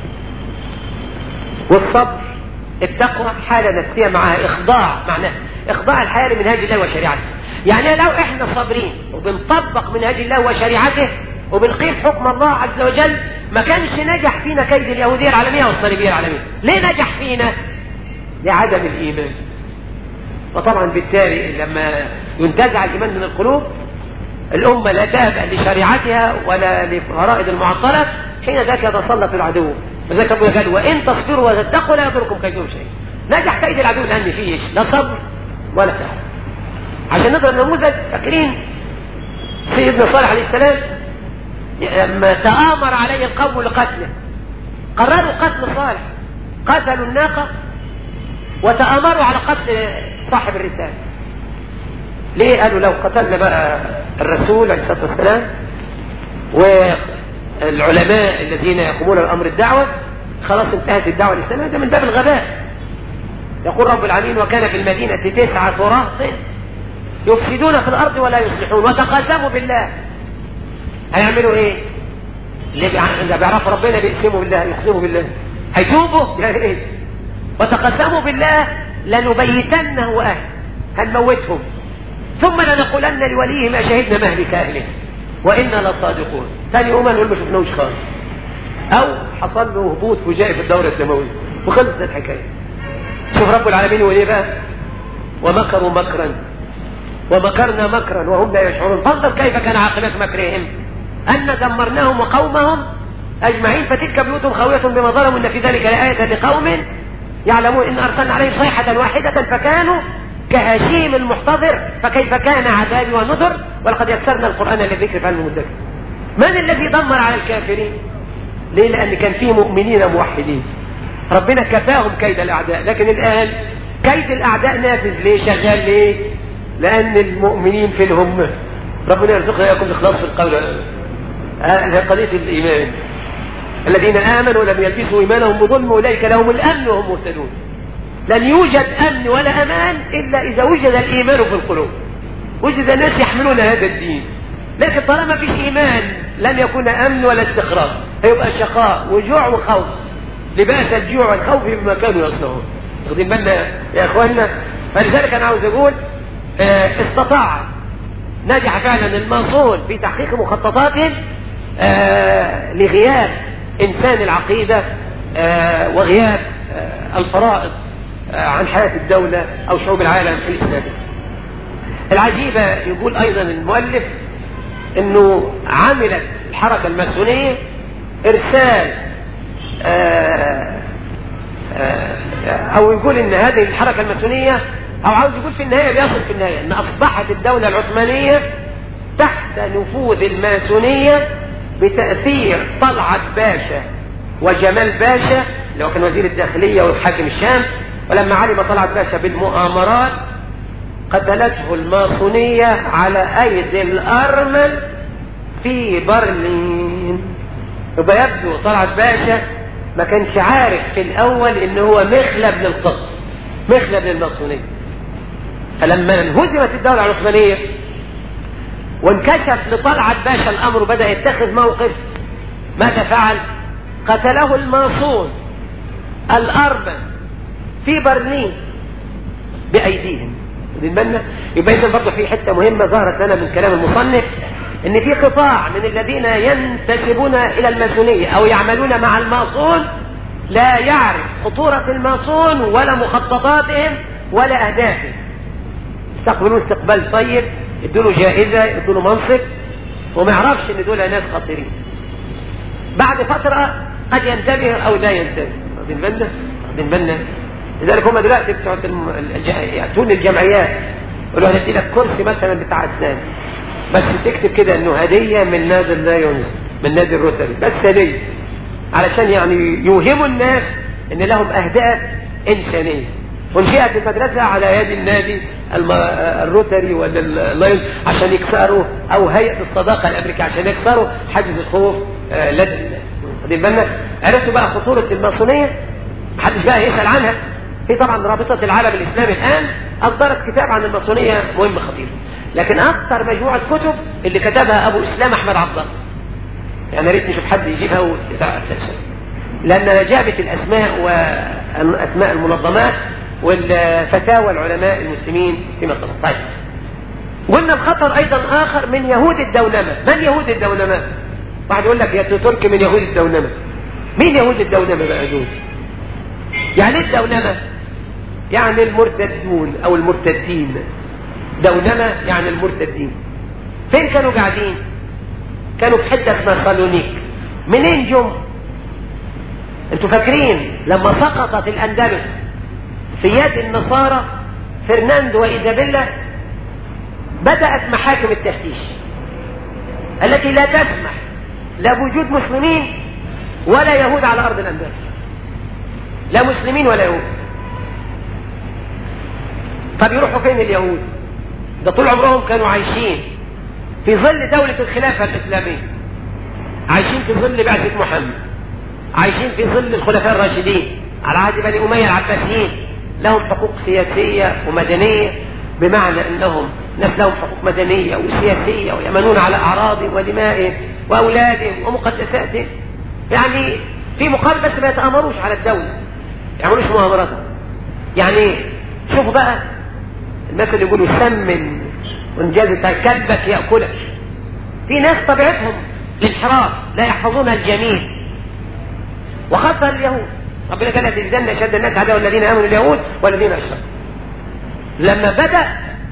والصبر التقوى حالة نفسية معها إخضاع معناه إخضاع الحياة لمنهاج الله وشريعته يعني لو احنا صابرين وبنطبق منهج الله وشريعته وبنقيم حكم الله عز وجل ما كانش نجح فينا كيد اليهودية العالمية والصليبية العالمية ليه نجح فينا لعدم الإيمان وطبعا بالتالي لما ينتزع الإيمان من القلوب الأمة لا تهدأ لشريعتها ولا لفرائض المعطلة حين ذاك يتسلط العدو وذلك أبو قال وإن تصبروا وتتقوا لا يضركم كيدهم شيء نجح كيد العدو لأن فيه لا صبر ولا تحول عشان نضرب نموذج فاكرين سيدنا صالح عليه السلام لما تآمر عليه القوم لقتله قرروا قتل صالح قتلوا الناقة وتآمروا على قتل صاحب الرسالة ليه قالوا لو قتلنا بقى الرسول عليه الصلاة والسلام والعلماء الذين يقومون بأمر الدعوة خلاص انتهت الدعوة الإسلامية ده من باب الغباء يقول رب العالمين وكان في المدينة تسعة رهط يفسدون في الارض ولا يصلحون وتقاسموا بالله هيعملوا ايه اللي اذا بيعرفوا ربنا بيقسموا بالله يقسموا بالله هيتوبوا يا ايه وتقسموا بالله لنبيتنه اهل هنموتهم ثم لنقولن لوليه ما شهدنا مهلك اهله وانا لصادقون ثاني يوم نقول ما شفناهوش خالص او حصل له هبوط فجائي في الدوره الدمويه وخلصت الحكايه شوف رب العالمين يقول ايه بقى ومكروا مكرا ومكرنا مكرا وهم لا يشعرون فانظر كيف كان عاقبة مكرهم أن دمرناهم وقومهم أجمعين فتلك بيوتهم خاوية بما ظلموا إن في ذلك لآية لقوم يعلمون إن أرسلنا عليهم صيحة واحدة فكانوا كهشيم المحتضر فكيف كان عذابي ونذر ولقد يسرنا القرآن للذكر فهل مدكر من الذي دمر على الكافرين ليه لأن كان فيه مؤمنين موحدين ربنا كفاهم كيد الأعداء لكن الآن كيد الأعداء نافذ ليه شغال ليه لأن المؤمنين في الهم ربنا يرزقنا إياكم الإخلاص في القول هذه قضية الإيمان الذين آمنوا ولم يلبسوا إيمانهم بظلم أولئك لهم الأمن وهم مهتدون لن يوجد أمن ولا أمان إلا إذا وجد الإيمان في القلوب وجد ناس يحملون هذا الدين لكن طالما فيش إيمان لم يكن أمن ولا استقرار هيبقى شقاء وجوع وخوف لباس الجوع والخوف بما كانوا يصنعون واخدين بالنا يا اخواننا فلذلك انا عاوز اقول اه استطاع نجح فعلا المنصور في تحقيق مخططاته اه لغياب انسان العقيده اه وغياب الفرائض عن حياه الدوله او شعوب العالم الاسلامي. العجيبه يقول ايضا المؤلف انه عملت الحركه الماسونيه ارسال آآ آآ او يقول ان هذه الحركة الماسونية او عاوز يقول في النهاية بيصل في النهاية ان اصبحت الدولة العثمانية تحت نفوذ الماسونية بتأثير طلعت باشا وجمال باشا اللي هو كان وزير الداخلية وحاكم الشام ولما علم طلعت باشا بالمؤامرات قتلته الماسونية على ايدي الارمل في برلين يبقى يبدو طلعت باشا ما كانش عارف في الاول ان هو مخلب للقط مخلب للماسونيه فلما انهزمت الدوله العثمانيه وانكشف لطلعت باشا الامر وبدا يتخذ موقف ماذا فعل قتله الماسون الارمن في برلين بايديهم بالمنة يبقى اذا برضه في حته مهمه ظهرت لنا من كلام المصنف ان في قطاع من الذين ينتسبون الى الماسونيه او يعملون مع الماسون لا يعرف خطوره الماسون ولا مخططاتهم ولا اهدافهم استقبلوه استقبال طيب ادوا له جائزه ادوا له منصب وما يعرفش ان دول ناس خطيرين بعد فتره قد ينتبه او لا ينتبه واخدين بالنا واخدين بالنا لذلك هم دلوقتي بتوع ياتون الجمعيات يقولوا هندي لك كرسي مثلا بتاع اسنان بس تكتب كده انه هديه من نادي اللايونز من نادي الروتري بس هديه علشان يعني يوهموا الناس ان لهم اهداف انسانيه انشئت المدرسه على يد النادي الم... الروتري ولا اللايونز عشان يكسروا او هيئه الصداقه الامريكيه عشان يكسروا حاجز الخوف آه لدى الناس واخدين بالنا عرفتوا بقى خطوره الماسونيه محدش بقى يسال عنها في طبعا رابطه العالم الاسلامي الان اصدرت كتاب عن الماسونيه مهم خطير لكن اكثر مجموعه كتب اللي كتبها ابو اسلام احمد عبد الله يعني ريت نشوف حد يجيبها وتتسلسل لانها جابت الاسماء واسماء المنظمات والفتاوى العلماء المسلمين فيما تصل طيب قلنا الخطر ايضا اخر من يهود الدولمه من يهود الدولمه واحد يقول لك يا تركي من يهود الدولمه مين يهود الدولمه بقى دول يعني ايه الدولمه يعني المرتدون او المرتدين دولمة يعني المرتدين فين كانوا قاعدين كانوا في حتة اسمها صالونيك منين جم انتوا فاكرين لما سقطت الاندلس في يد النصارى فرناندو وايزابيلا بدأت محاكم التفتيش التي لا تسمح لا بوجود مسلمين ولا يهود على ارض الاندلس لا مسلمين ولا يهود طب يروحوا فين اليهود ده طول عمرهم كانوا عايشين في ظل دولة الخلافة الإسلامية عايشين في ظل بعثة محمد عايشين في ظل الخلفاء الراشدين على عهد بني أمية العباسيين لهم حقوق سياسية ومدنية بمعنى أنهم ناس لهم حقوق مدنية وسياسية ويأمنون على أعراضهم ودمائهم وأولادهم ومقدساتهم يعني في مقابل بس ما يتآمروش على الدولة يعملوش مؤامرات يعني شوفوا بقى المثل يقولوا سمن وانجاز كلبك ياكلك في ناس طبيعتهم الانحراف لا يحفظون الجميل وخاصة اليهود ربنا قال لتجدن اشد الناس عداوه الذين امنوا اليهود والذين اشركوا لما بدا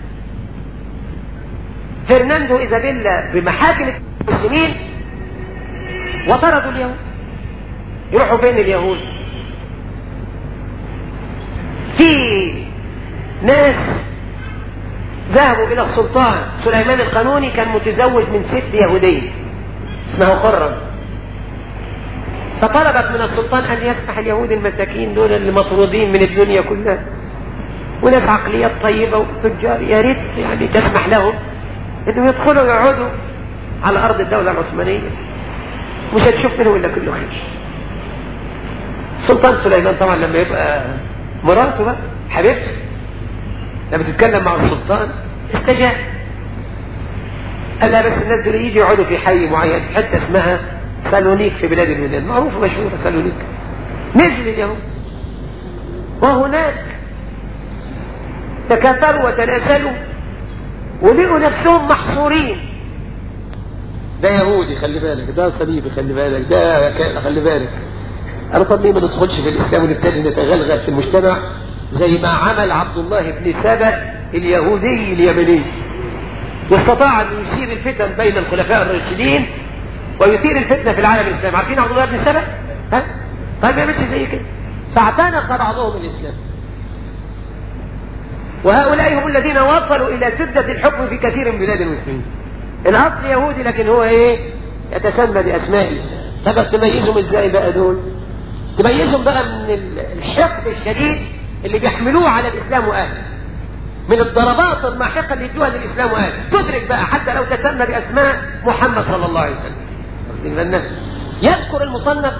فرناندو ايزابيلا بمحاكم المسلمين وطردوا اليهود يروحوا فين اليهود في ناس ذهبوا الى السلطان سليمان القانوني كان متزوج من ست يهوديه اسمها قرم فطلبت من السلطان ان يسمح اليهود المساكين دول اللي مطرودين من الدنيا كلها وناس عقليات طيبه وتجار يا ريت يعني تسمح لهم انهم يدخلوا يقعدوا على ارض الدوله العثمانيه مش هتشوف منهم الا كله خير سلطان سليمان طبعا لما يبقى مراته بقى حبيبته لما تتكلم مع السلطان استجاب قال لها بس الناس دول يجي يقعدوا في حي معين في حته اسمها سالونيك في بلاد اليونان معروفه مشهوره سالونيك نزل اليهود وهناك تكاثروا وتناسلوا ولقوا نفسهم محصورين ده يهودي خلي بالك ده صليبي خلي بالك ده خلي بالك قالوا طب ليه ما ندخلش في الاسلام ونبتدي نتغلغل في المجتمع زي ما عمل عبد الله بن سبأ اليهودي اليمني واستطاع ان يثير الفتن بين الخلفاء الراشدين ويثير الفتنه في العالم الاسلامي عارفين عبد الله بن سبأ ها طيب ما يعملش زي كده فاعتنق بعضهم الاسلام وهؤلاء هم الذين وصلوا الى سدة الحكم في كثير من بلاد المسلمين الاصل يهودي لكن هو ايه يتسمى باسمائه طب تميزهم ازاي بقى دول تميزهم بقى من الحقد الشديد اللي بيحملوه على الاسلام واهله من الضربات الماحقه اللي يدوها للاسلام واهله تدرك بقى حتى لو تسمى باسماء محمد صلى الله عليه وسلم يذكر المصنف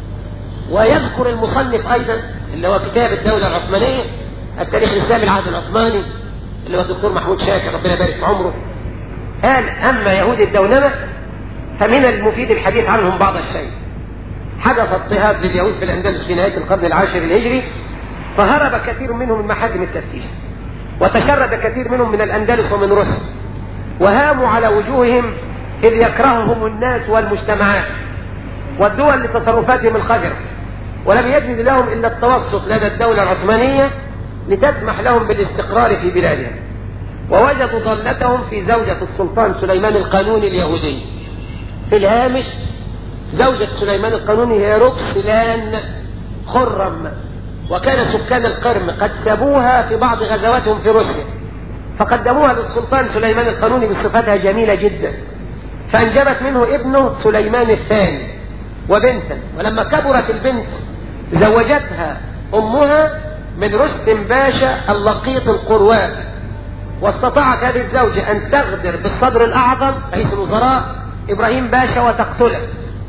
ويذكر المصنف ايضا اللي هو كتاب الدوله العثمانيه التاريخ الاسلامي العهد العثماني اللي هو الدكتور محمود شاكر ربنا يبارك في عمره قال اما يهود الدولمه فمن المفيد الحديث عنهم بعض الشيء حدث اضطهاد لليهود في الاندلس في نهايه القرن العاشر الهجري فهرب كثير منهم من محاكم التفتيش وتشرد كثير منهم من الاندلس ومن روسيا وهاموا على وجوههم اذ يكرههم الناس والمجتمعات والدول لتصرفاتهم الخجرة ولم يجد لهم الا التوسط لدى الدوله العثمانيه لتسمح لهم بالاستقرار في بلادهم ووجدوا ضالتهم في زوجة السلطان سليمان القانوني اليهودي في الهامش زوجة سليمان القانوني هي روكسلان خرم وكان سكان القرم قد سابوها في بعض غزواتهم في روسيا فقدموها للسلطان سليمان القانوني بصفتها جميلة جدا فأنجبت منه ابنه سليمان الثاني وبنتا ولما كبرت البنت زوجتها أمها من رستم باشا اللقيط القروات واستطاعت هذه الزوجة أن تغدر بالصدر الأعظم رئيس الوزراء إبراهيم باشا وتقتله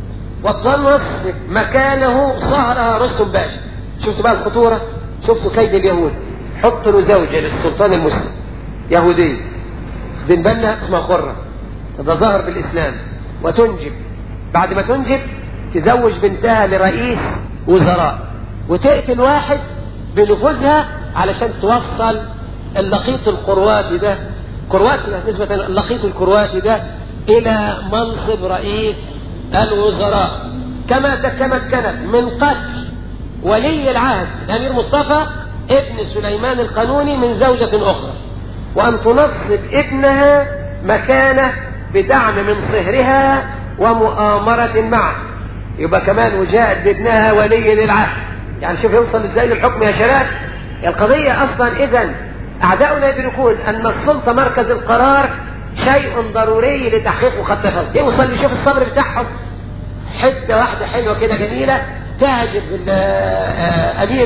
وتنصب مكانه صهرها رستم باشا شفتوا بقى الخطورة شفتوا كيد اليهود حط له زوجة للسلطان المسلم يهودية بن بالنا اسمها قرة تتظاهر بالإسلام وتنجب بعد ما تنجب تزوج بنتها لرئيس وزراء وتقتل واحد بنفوذها علشان توصل اللقيط الكرواتي ده كرواتي نسبة اللقيط الكرواتي ده إلى منصب رئيس الوزراء كما تمكنت من قتل ولي العهد الأمير مصطفى ابن سليمان القانوني من زوجة أخرى وأن تنصب ابنها مكانه بدعم من صهرها ومؤامرة معه يبقى كمان وجاءت بابنها ولي للعهد يعني شوف يوصل ازاي للحكم يا شباب القضية أصلا إذا أعداؤنا يدركون أن السلطة مركز القرار شيء ضروري لتحقيق مخططات يوصل يشوف الصبر بتاعهم حتة واحدة حلوة كده جميلة تعجب أمير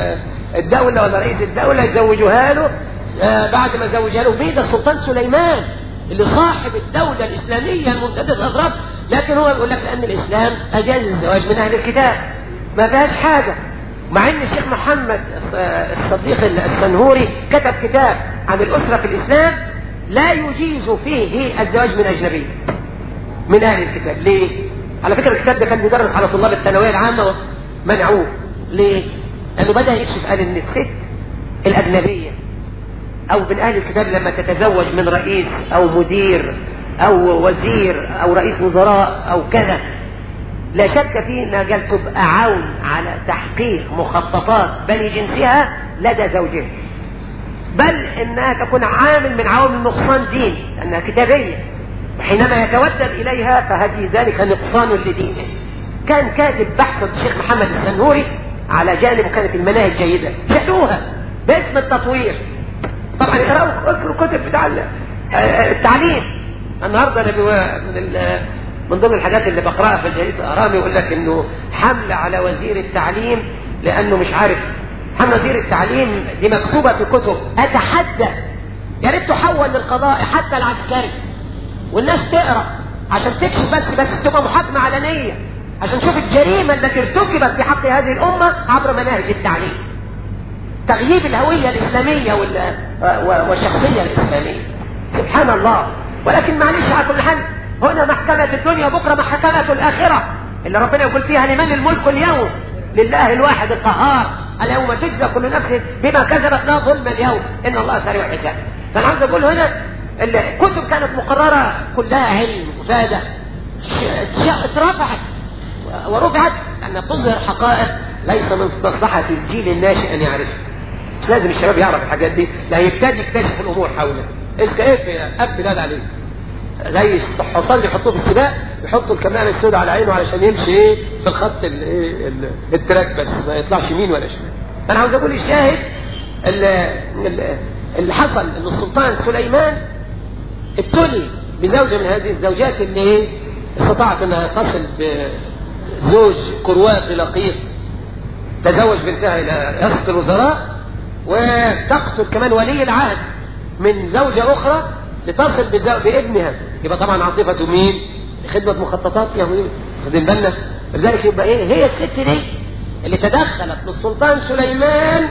الدولة ولا رئيس الدولة يزوجوها له بعد ما زوجها له بيد السلطان سليمان اللي صاحب الدولة الإسلامية الممتدة الأطراف لكن هو يقول لك لأن الإسلام أجاز الزواج من أهل الكتاب ما فيهاش حاجة مع ان الشيخ محمد الصديق السنهوري كتب كتاب عن الاسره في الاسلام لا يجيز فيه الزواج من اجنبي من اهل الكتاب ليه؟ على فكره الكتاب ده كان بيدرس على طلاب الثانويه العامه منعوه ليه؟ لانه بدا يكشف قال ان الست الاجنبيه او من اهل الكتاب لما تتزوج من رئيس او مدير او وزير او رئيس وزراء او كذا لا شك فيه انها قال تبقى عون على تحقيق مخططات بني جنسها لدى زوجها بل انها تكون عامل من عوامل نقصان دين لانها كتابيه وحينما يتودد اليها فهذه ذلك نقصان لدينه كان كاتب بحث الشيخ محمد السنوري على جانب وكانت المناهج جيدة شهدوها باسم التطوير طبعا اقرأوا الكتب بتاع التعليم النهارده انا من من ضمن الحاجات اللي بقراها في الجريدة ارامي يقول لك انه حملة على وزير التعليم لانه مش عارف حملة وزير التعليم دي مكتوبة في كتب اتحدى يا ريت تحول للقضاء حتى العسكري والناس تقرا عشان تكشف بس بس تبقى محاكمة علنية عشان نشوف الجريمة التي ارتكبت في حق هذه الأمة عبر مناهج التعليم تغييب الهوية الإسلامية والشخصية الإسلامية سبحان الله ولكن معلش على كل حال هنا محكمة الدنيا بكرة محكمة الآخرة اللي ربنا يقول فيها لمن الملك اليوم لله الواحد القهار اليوم تجزى كل نفس بما كسبت لا ظلم اليوم ان الله سريع الحساب فانا عاوز اقول هنا الكتب كانت مقرره كلها علم وفاده اترفعت ورفعت أن تظهر حقائق ليس من مصلحة الجيل الناشئ أن يعرفها مش لازم الشباب يعرف الحاجات دي لا يبتدي يكتشف الأمور حوله اسك ايه أب بلاد عليه زي الحصان يحطوه في السباق يحطوا الكمامة السوداء على عينه علشان يمشي ايه في الخط الايه التراك بس ما يطلعش يمين ولا شمال انا عاوز اقول الشاهد اللي, اللي حصل ان السلطان سليمان ابتلي بزوجة من هذه الزوجات اللي ايه استطاعت انها تصل زوج قروات لقيط تزوج بنتها الى رئاسة الوزراء وتقتل كمان ولي العهد من زوجة اخرى لتصل بابنها يبقى طبعا عاطفته مين خدمة مخططات يهودية خدين بالنا لذلك يبقى ايه هي الست دي اللي تدخلت للسلطان سليمان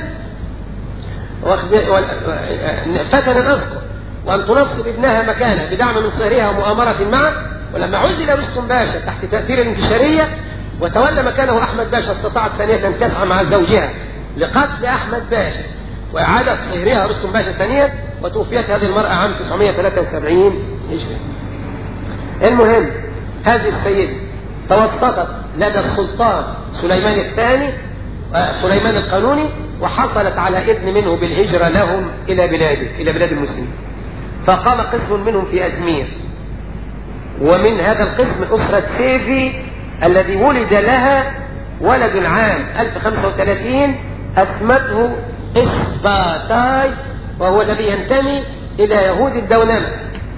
فتنا اذكر وان تنصب ابنها مكانه بدعم من صهرها ومؤامرة معه ولما عزل رستم باشا تحت تأثير الانكشارية وتولى مكانه أحمد باشا استطاعت ثانية أن تسعى مع زوجها لقتل أحمد باشا وإعادة صهرها رستم باشا ثانية وتوفيت هذه المرأة عام 973 هجري المهم هذه السيدة توسطت لدى السلطان سليمان الثاني سليمان القانوني وحصلت على إذن منه بالهجرة لهم إلى بلاده إلى بلاد المسلمين فقام قسم منهم في أزمير ومن هذا القسم أسرة سيفي الذي ولد لها ولد عام 1035 أسمته إسباتاي وهو الذي ينتمي إلى يهود الدولمة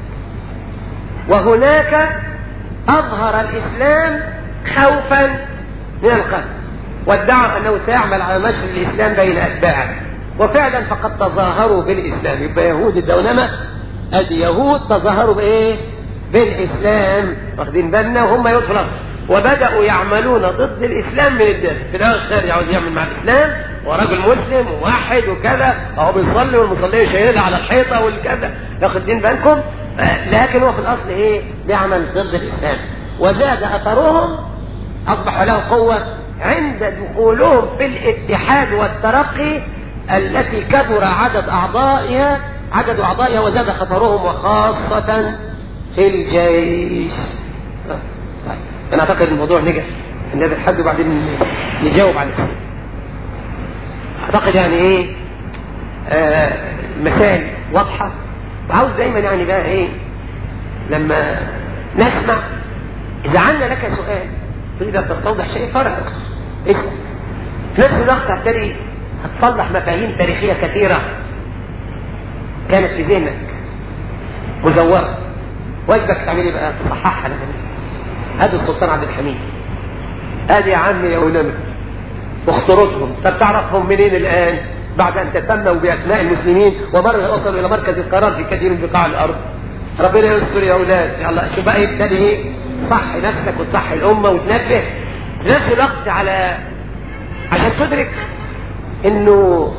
وهناك أظهر الإسلام خوفا من القتل وادعى أنه سيعمل على نشر الإسلام بين أتباعه وفعلا فقد تظاهروا بالإسلام يبقى يهود الدولمة أدي يهود تظاهروا بإيه؟ بالإسلام واخدين بالنا وهم يدخلوا وبدأوا يعملون ضد الإسلام من الداخل في الآخر يعود يعمل مع الإسلام ورجل مسلم وواحد وكذا أهو بيصلي والمصلية شايلها على الحيطة والكذا واخدين بالكم لكن هو في الأصل إيه بيعمل ضد الإسلام وزاد أثرهم أصبح له قوة عند دخولهم في الاتحاد والترقي التي كثر عدد أعضائها عدد أعضائها وزاد خطرهم وخاصة في الجيش طيب أنا أعتقد الموضوع نجح من هذا الحد وبعدين نجاوب على الأسئلة أعتقد يعني إيه آه مسائل واضحة وعاوز دايما يعني بقى إيه لما نسمع إذا عنا لك سؤال تريد أن تستوضح شيء فرق اسمع في نفس الوقت هتلاقي هتصلح مفاهيم تاريخية كثيرة كانت في ذهنك مزورة واجبك تعمل ايه بقى تصححها للناس هذا السلطان عبد الحميد ادي يا عمي يا علماء واخترتهم طب تعرفهم منين الان بعد ان تسموا باسماء المسلمين ومرة وصلوا الى مركز القرار في كثير من بقاع الارض ربنا يستر يا اولاد يلا شوف بقى يبتدي ايه صح نفسك وتصح الامه وتنبه في نفس الوقت على عشان تدرك انه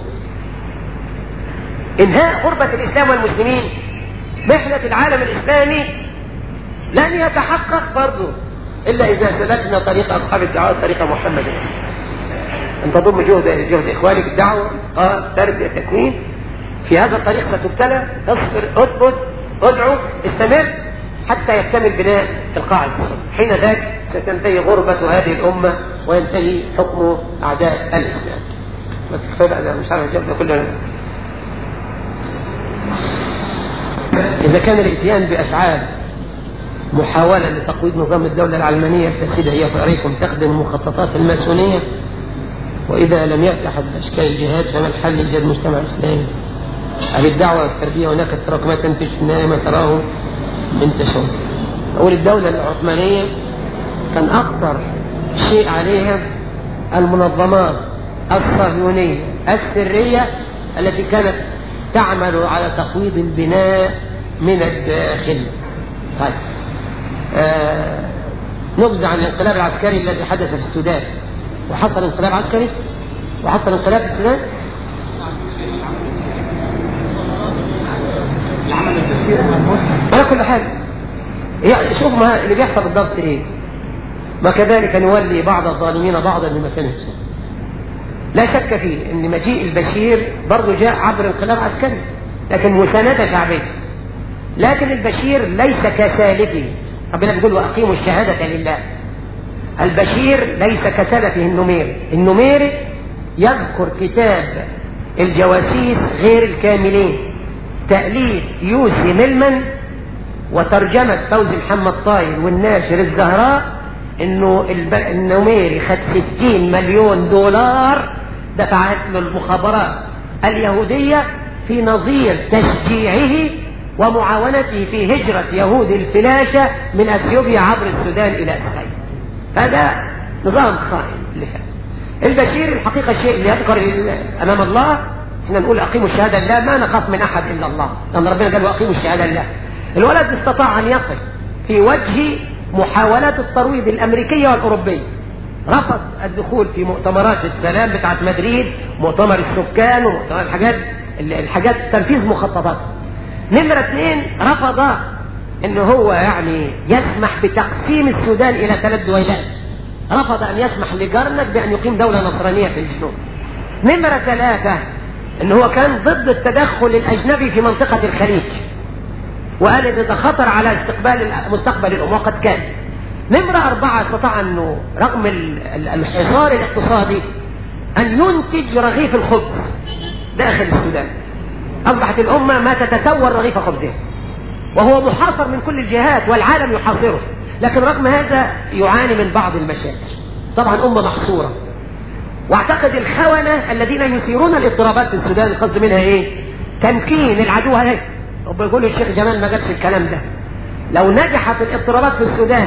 انهاء غربة الاسلام والمسلمين محنة العالم الاسلامي لن يتحقق برضه الا اذا سلكنا طريق اصحاب الدعوة طريق محمد ان تضم جهد جهد اخوانك الدعوة اه تربية تكوين في هذا الطريق ستبتلى اصبر اثبت ادعو استمر حتى يكتمل بناء القاعدة حين ذاك ستنتهي غربة هذه الأمة وينتهي حكم أعداء الإسلام بس كفاية بقى مش عارف الجبل كلنا إذا كان الإتيان بأفعال محاولة لتقويض نظام الدولة العلمانية الفاسدة هي طريق تخدم مخططات الماسونية وإذا لم يفتح أشكال الجهاد فما الحل لإيجاد مجتمع إسلامي؟ أهل الدعوة والتربية هناك التراك ما تنتج في النهاية ما تراه من تشوه. أقول الدولة العثمانية كان أخطر شيء عليها المنظمات الصهيونية السرية التي كانت تعمل على تقويض البناء من الداخل. طيب آه نبذ عن الانقلاب العسكري الذي حدث في السودان وحصل انقلاب عسكري وحصل انقلاب في السودان على كل حال يعني شوف ما اللي بيحصل بالضبط ايه ما كذلك نولي بعض الظالمين بعضا لمكانهم لا شك فيه ان مجيء البشير برضه جاء عبر انقلاب عسكري لكن مساندة شعبية لكن البشير ليس كسالفه ربنا بيقول واقيموا الشهادة لله البشير ليس كسلفه النميري النميري يذكر كتاب الجواسيس غير الكاملين تأليف يوسي ملمن وترجمة فوزي محمد طاير والناشر الزهراء انه النميري خد 60 مليون دولار دفعت له المخابرات اليهودية في نظير تشجيعه ومعاونته في هجرة يهود الفلاشة من اثيوبيا عبر السودان الى اسرائيل هذا نظام خائن اللي فات البشير الحقيقة الشيء اللي يذكر أمام الله احنا نقول أقيموا الشهادة لله ما نخاف من أحد إلا الله لأن ربنا قال وأقيموا الشهادة لله الولد استطاع أن يقف في وجه محاولات الترويض الأمريكية والأوروبية رفض الدخول في مؤتمرات السلام بتاعت مدريد مؤتمر السكان ومؤتمر الحاجات الحاجات تنفيذ مخططات نمرة اثنين رفض ان هو يعني يسمح بتقسيم السودان الى ثلاث دويلات رفض ان يسمح لجرنك بان يقيم دولة نصرانية في الجنوب نمرة ثلاثة ان هو كان ضد التدخل الاجنبي في منطقة الخليج وقال ان ده خطر على استقبال مستقبل الامة وقد كان نمرة أربعة استطاع أنه رغم الحصار الاقتصادي أن ينتج رغيف الخبز داخل السودان أصبحت الأمة ما تتسول رغيف خبزها وهو محاصر من كل الجهات والعالم يحاصره لكن رغم هذا يعاني من بعض المشاكل طبعا أمة محصورة واعتقد الخونة الذين يثيرون الاضطرابات في السودان القصد منها ايه تمكين العدو هيك وبيقول الشيخ جمال ما جابش الكلام ده لو نجحت الاضطرابات في السودان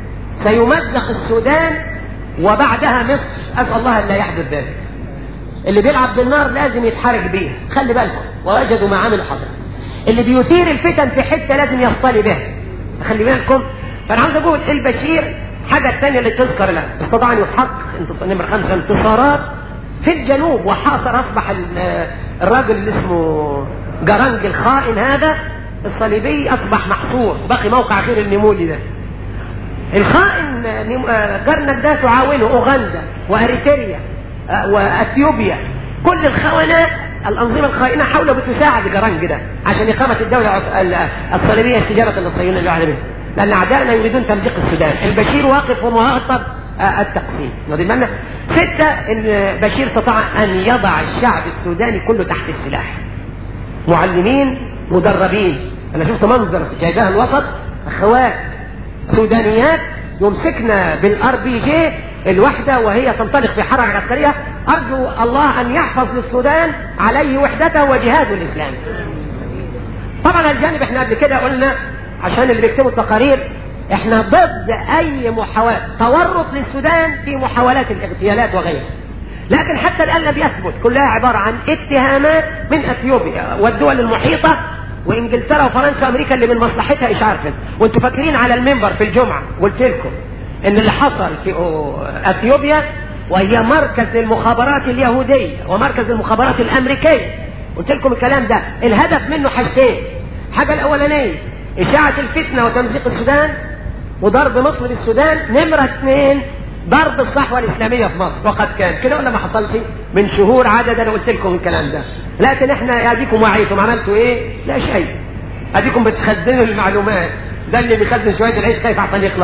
سيمزق السودان وبعدها مصر اسال الله ان لا يحدث ذلك اللي بيلعب بالنار لازم يتحرك بيها خلي بالكم ووجدوا ما عمل حضر اللي بيثير الفتن في حته لازم يصطلي بها خلي بالكم فانا عاوز اقول البشير حاجه الثانيه اللي تذكر لها استطاع ان يحقق نمره خمسه انتصارات في الجنوب وحاصر اصبح الراجل اللي اسمه جرنج الخائن هذا الصليبي اصبح محصور بقي موقع غير النمولي ده الخائن جرنك ده تعاونه اوغندا واريتريا واثيوبيا كل الخونات الانظمه الخائنه حاولوا بتساعد جرنج ده عشان اقامه الدوله الصليبيه السجاره الصهيونيه اللي واحده منهم لان اعدائنا يريدون تمزيق السودان البشير واقف ومهاطر التقسيم واخدين بالنا ستة ان بشير استطاع ان يضع الشعب السوداني كله تحت السلاح معلمين مدربين انا شفت منظر في جايبها الوسط اخوات سودانيات يمسكنا بالار بي جي الوحدة وهي تنطلق في حركة عسكرية أرجو الله أن يحفظ للسودان عليه وحدته وجهاده الإسلامي طبعا الجانب احنا قبل كده قلنا عشان اللي بيكتبوا التقارير احنا ضد اي محاولات تورط للسودان في محاولات الاغتيالات وغيرها لكن حتى الان لم يثبت كلها عباره عن اتهامات من اثيوبيا والدول المحيطه وانجلترا وفرنسا وامريكا اللي من مصلحتها اشعار وانتم فاكرين على المنبر في الجمعه قلت لكم ان اللي حصل في اثيوبيا وهي مركز للمخابرات اليهوديه ومركز المخابرات الامريكيه قلت لكم الكلام ده الهدف منه حاجتين الحاجه الاولانيه اشاعه الفتنه وتمزيق السودان وضرب مصر للسودان نمره اثنين ضرب الصحوه الاسلاميه في مصر وقد كان كده ولا ما حصلش من شهور عدد انا قلت لكم الكلام ده لكن احنا اديكم وعيتم عملتوا ايه لا شيء اديكم بتخزنوا المعلومات ده اللي بيخزن شويه العيش خايف عشان يخلص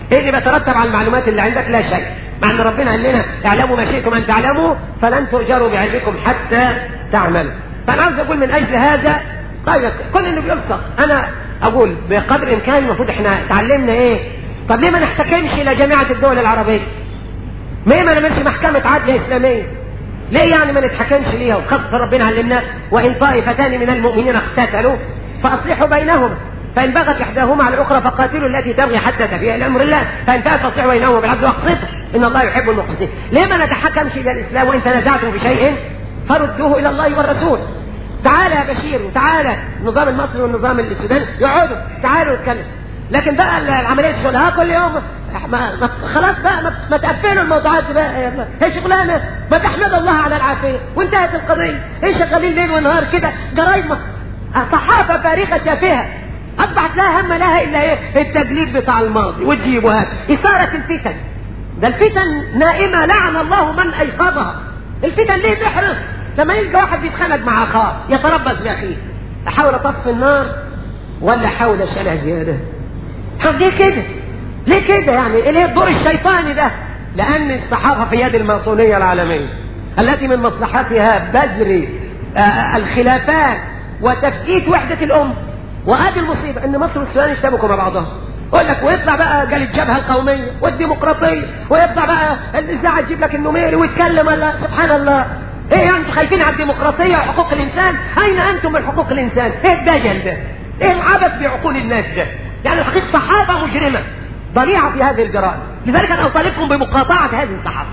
ايه اللي بيترتب على المعلومات اللي عندك لا شيء مع ان ربنا قال لنا اعلموا ما شئتم ان تعلموا فلن تؤجروا بعلمكم حتى تعملوا فانا عاوز اقول من اجل هذا طيب كل اللي بيلصق انا اقول بقدر الامكان المفروض احنا تعلمنا ايه طب ليه ما نحتكمش الى جامعه الدول العربيه ليه ما نعملش محكمه عدل اسلاميه ليه يعني ما نتحكمش ليها وخاصة ربنا علمنا وإن طائفتان من المؤمنين اقتتلوا فأصلحوا بينهما فإن بغت إحداهما على الأخرى فقاتلوا التي تبغي حتى تفيء إلى أمر الله فإن فات فاصلحوا بينهما بالعدل واقسطوا إن الله يحب المقسطين ليه ما نتحكمش إلى الإسلام وإن تنازعتم في شيء فردوه إلى الله والرسول تعالى يا بشير وتعالى النظام المصري والنظام السوداني يقعدوا تعالوا نتكلم لكن بقى العمليه الشغل كل يوم ما ما خلاص بقى ما, ما تقفلوا الموضوعات بقى يا هي شغلانه ما تحمد الله على العافيه وانتهت القضيه ايه شغالين ليل ونهار كده جرايد صحافه فارغه تافهه اصبحت لا هم لها الا ايه التجليد بتاع الماضي وتجيب وهذا اثاره الفتن ده الفتن نائمه لعن الله من ايقظها الفتن ليه تحرص لما يلقى واحد بيتخانق مع اخاه يتربص باخيه احاول اطفي النار ولا احاول اشيلها زياده طب ليه كده ليه كده يعني ليه الدور الشيطاني ده لان الصحافه في يد الماسونيه العالميه التي من مصلحتها بذر آه الخلافات وتفكيك وحده الامه وهذه المصيبه ان مصر والسودان يشتبكوا مع بعضهم يقول لك ويطلع بقى قال الجبهه القوميه والديمقراطيه ويطلع بقى الاذاعه تجيب لك النميري ويتكلم ولا سبحان الله ايه يعني انتوا خايفين على الديمقراطيه وحقوق الانسان اين انتم من حقوق الانسان ايه الدجل ده ايه العبث بعقول الناس ده يعني الحقيقه صحافه مجرمه ضليعه في هذه الجرائم لذلك انا اطالبكم بمقاطعه هذه الصحافه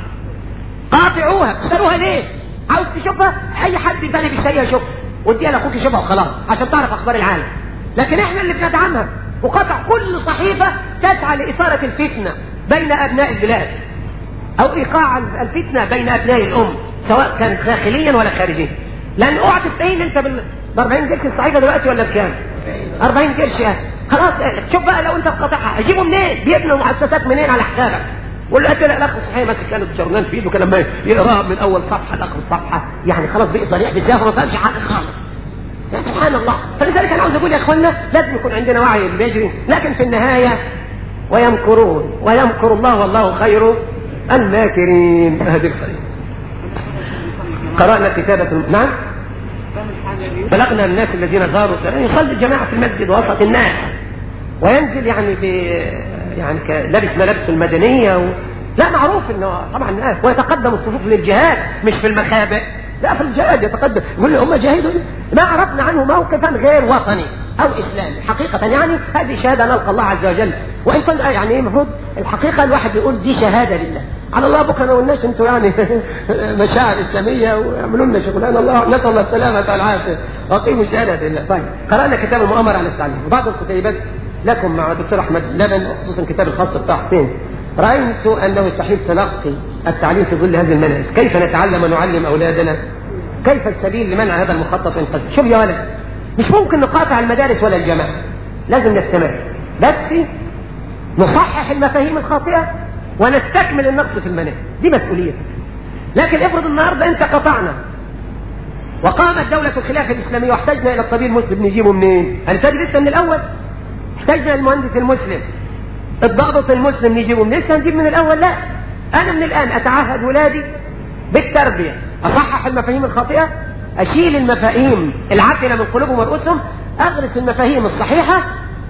قاطعوها تشتروها ليه عاوز تشوفها اي حد يبالي بالشيء يشوفها واديها لاخوك يشوفها وخلاص عشان تعرف اخبار العالم لكن احنا اللي بندعمها وقطع كل صحيفه تسعى لاثاره الفتنه بين ابناء البلاد او ايقاع الفتنه بين ابناء الام سواء كانت داخليا ولا خارجيا لان اوعى تستهين انت بال 40 قرش الصحيفه دلوقتي ولا بكام 40 قرش يعني خلاص شوف بقى لو انت قاطعها هجيبه منين بيبنوا مؤسسات منين على حسابك ولا قلت لا الاخ الصحيح ماسك كانت جرنان في ايده كان لما يقراها من اول صفحه لاخر صفحه يعني خلاص بقي ضريح بالزهر ما فهمش حاجه خالص يعني سبحان الله فلذلك انا عاوز اقول يا اخوانا لازم يكون عندنا وعي اللي بيجري لكن في النهايه ويمكرون ويمكر الله والله خير الماكرين هذه الخير قرأنا كتابة نعم بلغنا الناس الذين زاروا يصلي الجماعة في المسجد وسط الناس وينزل يعني ب يعني لابس ملابس المدنية و... لا معروف انه طبعا ويتقدم الصفوف للجهاد مش في المخابئ لا في الجهاد يتقدم يقول هم جاهدوا ما عرفنا عنه موقفا غير وطني او اسلامي حقيقة يعني هذه شهادة نلقى الله عز وجل وان كنت يعني المفروض الحقيقة الواحد يقول دي شهادة لله على الله بكره ما قلناش انتوا يعني مشاعر اسلاميه ويعملوا لنا شغلانه الله نسال الله السلامه والعافيه واقيموا الشهاده لله طيب قرانا كتاب المؤامره على التعليم وبعض الكتيبات لكم مع الدكتور احمد لبن وخصوصا الكتاب الخاص بتاع حسين رايت انه يستحيل تلقي التعليم في ظل هذه المنهج كيف نتعلم ونعلم اولادنا كيف السبيل لمنع هذا المخطط والقصد شوف يا ولد مش ممكن نقاطع المدارس ولا الجامعه لازم نستمر بس نصحح المفاهيم الخاطئه ونستكمل النقص في المناهج دي مسؤولية لكن افرض النهارده انت قطعنا وقامت دولة الخلافة الإسلامية واحتجنا إلى الطبيب المسلم نجيبه منين؟ هنحتاج لسه من الأول احتاجنا المهندس المسلم الضابط المسلم نجيبه من لسه نجيب من الأول لا أنا من الآن أتعهد ولادي بالتربية أصحح المفاهيم الخاطئة أشيل المفاهيم العفنة من قلوبهم ورؤوسهم أغرس المفاهيم الصحيحة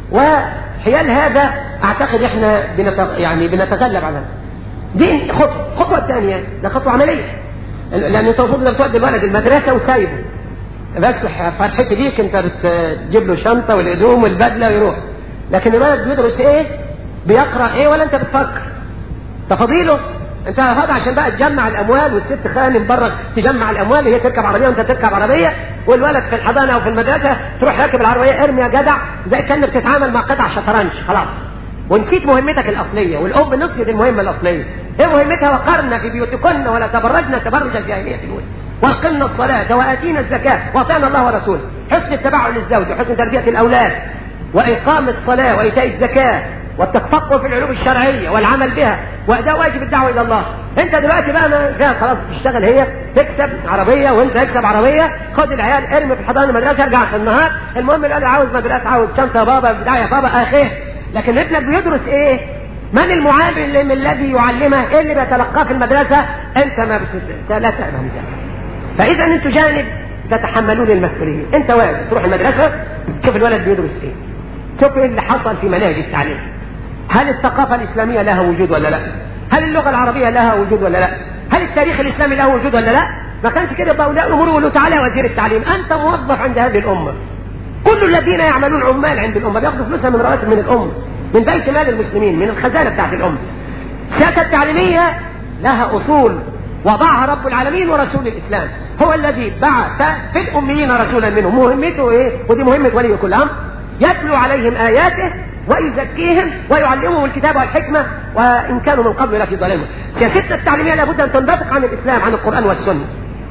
وحيال هذا أعتقد إحنا بنت... يعني بنتغلب على هذا دي خطوة الخطوة الثانية ده خطوة عملية لأن أنت المفروض لما تودي الولد المدرسة وسايبه بس فرحتي بيك أنت بتجيب له شنطة والهدوم والبدلة ويروح لكن الولد بيدرس إيه بيقرأ إيه ولا أنت بتفكر تفاضيله انت هذا عشان بقى تجمع الاموال والست خانم بره تجمع الاموال هي تركب عربيه وانت تركب عربيه والولد في الحضانه او في المدرسه تروح راكب العربيه ارمي يا جدع زي كانك بتتعامل مع قطع شطرنج خلاص ونسيت مهمتك الاصليه والام نسيت المهمه الاصليه ايه مهمتها وقرن في بيوتكن ولا تبرجن تبرج الجاهليه الاولى واقمنا الصلاه واتينا الزكاه واطعنا الله ورسوله حسن التبع للزوج وحسن تربيه الاولاد واقام الصلاه وايتاء الزكاه والتفقه في العلوم الشرعيه والعمل بها واداء واجب الدعوه الى الله انت دلوقتي بقى انا خلاص تشتغل هي تكسب عربيه وانت تكسب عربيه خد العيال ارمي في الحضانه المدرسه ارجع في النهار المهم الولد عاوز مدرسه عاوز شنطه يا بابا بتاع يا بابا اخيه لكن ابنك بيدرس ايه من المعلم الذي يعلمه ايه اللي بيتلقاه في المدرسة انت ما بت... لا تعلم ذلك فاذا انتوا جانب تتحملون المسؤولية انت واقف تروح المدرسة تشوف الولد بيدرس ايه شوف ايه اللي حصل في مناهج التعليم هل الثقافة الاسلامية لها وجود ولا لا هل اللغة العربية لها وجود ولا لا هل التاريخ الاسلامي له وجود ولا لا ما كانش كده يبقى اولياء الامور يقولوا تعالى يا وزير التعليم انت موظف عند هذه الامه كل الذين يعملون عمال عند الامه بياخدوا فلوسها من رواتب من الامه من بيت مال المسلمين من الخزانه بتاعت الامه السياسه التعليميه لها اصول وضعها رب العالمين ورسول الاسلام هو الذي بعث في الاميين رسولا منهم مهمته ايه ودي مهمه ولي كل امر يتلو عليهم اياته ويزكيهم ويعلمهم الكتاب والحكمة وإن كانوا من قبل لفي ضلال سياستنا التعليمية لابد أن تنبثق عن الإسلام عن القرآن والسنة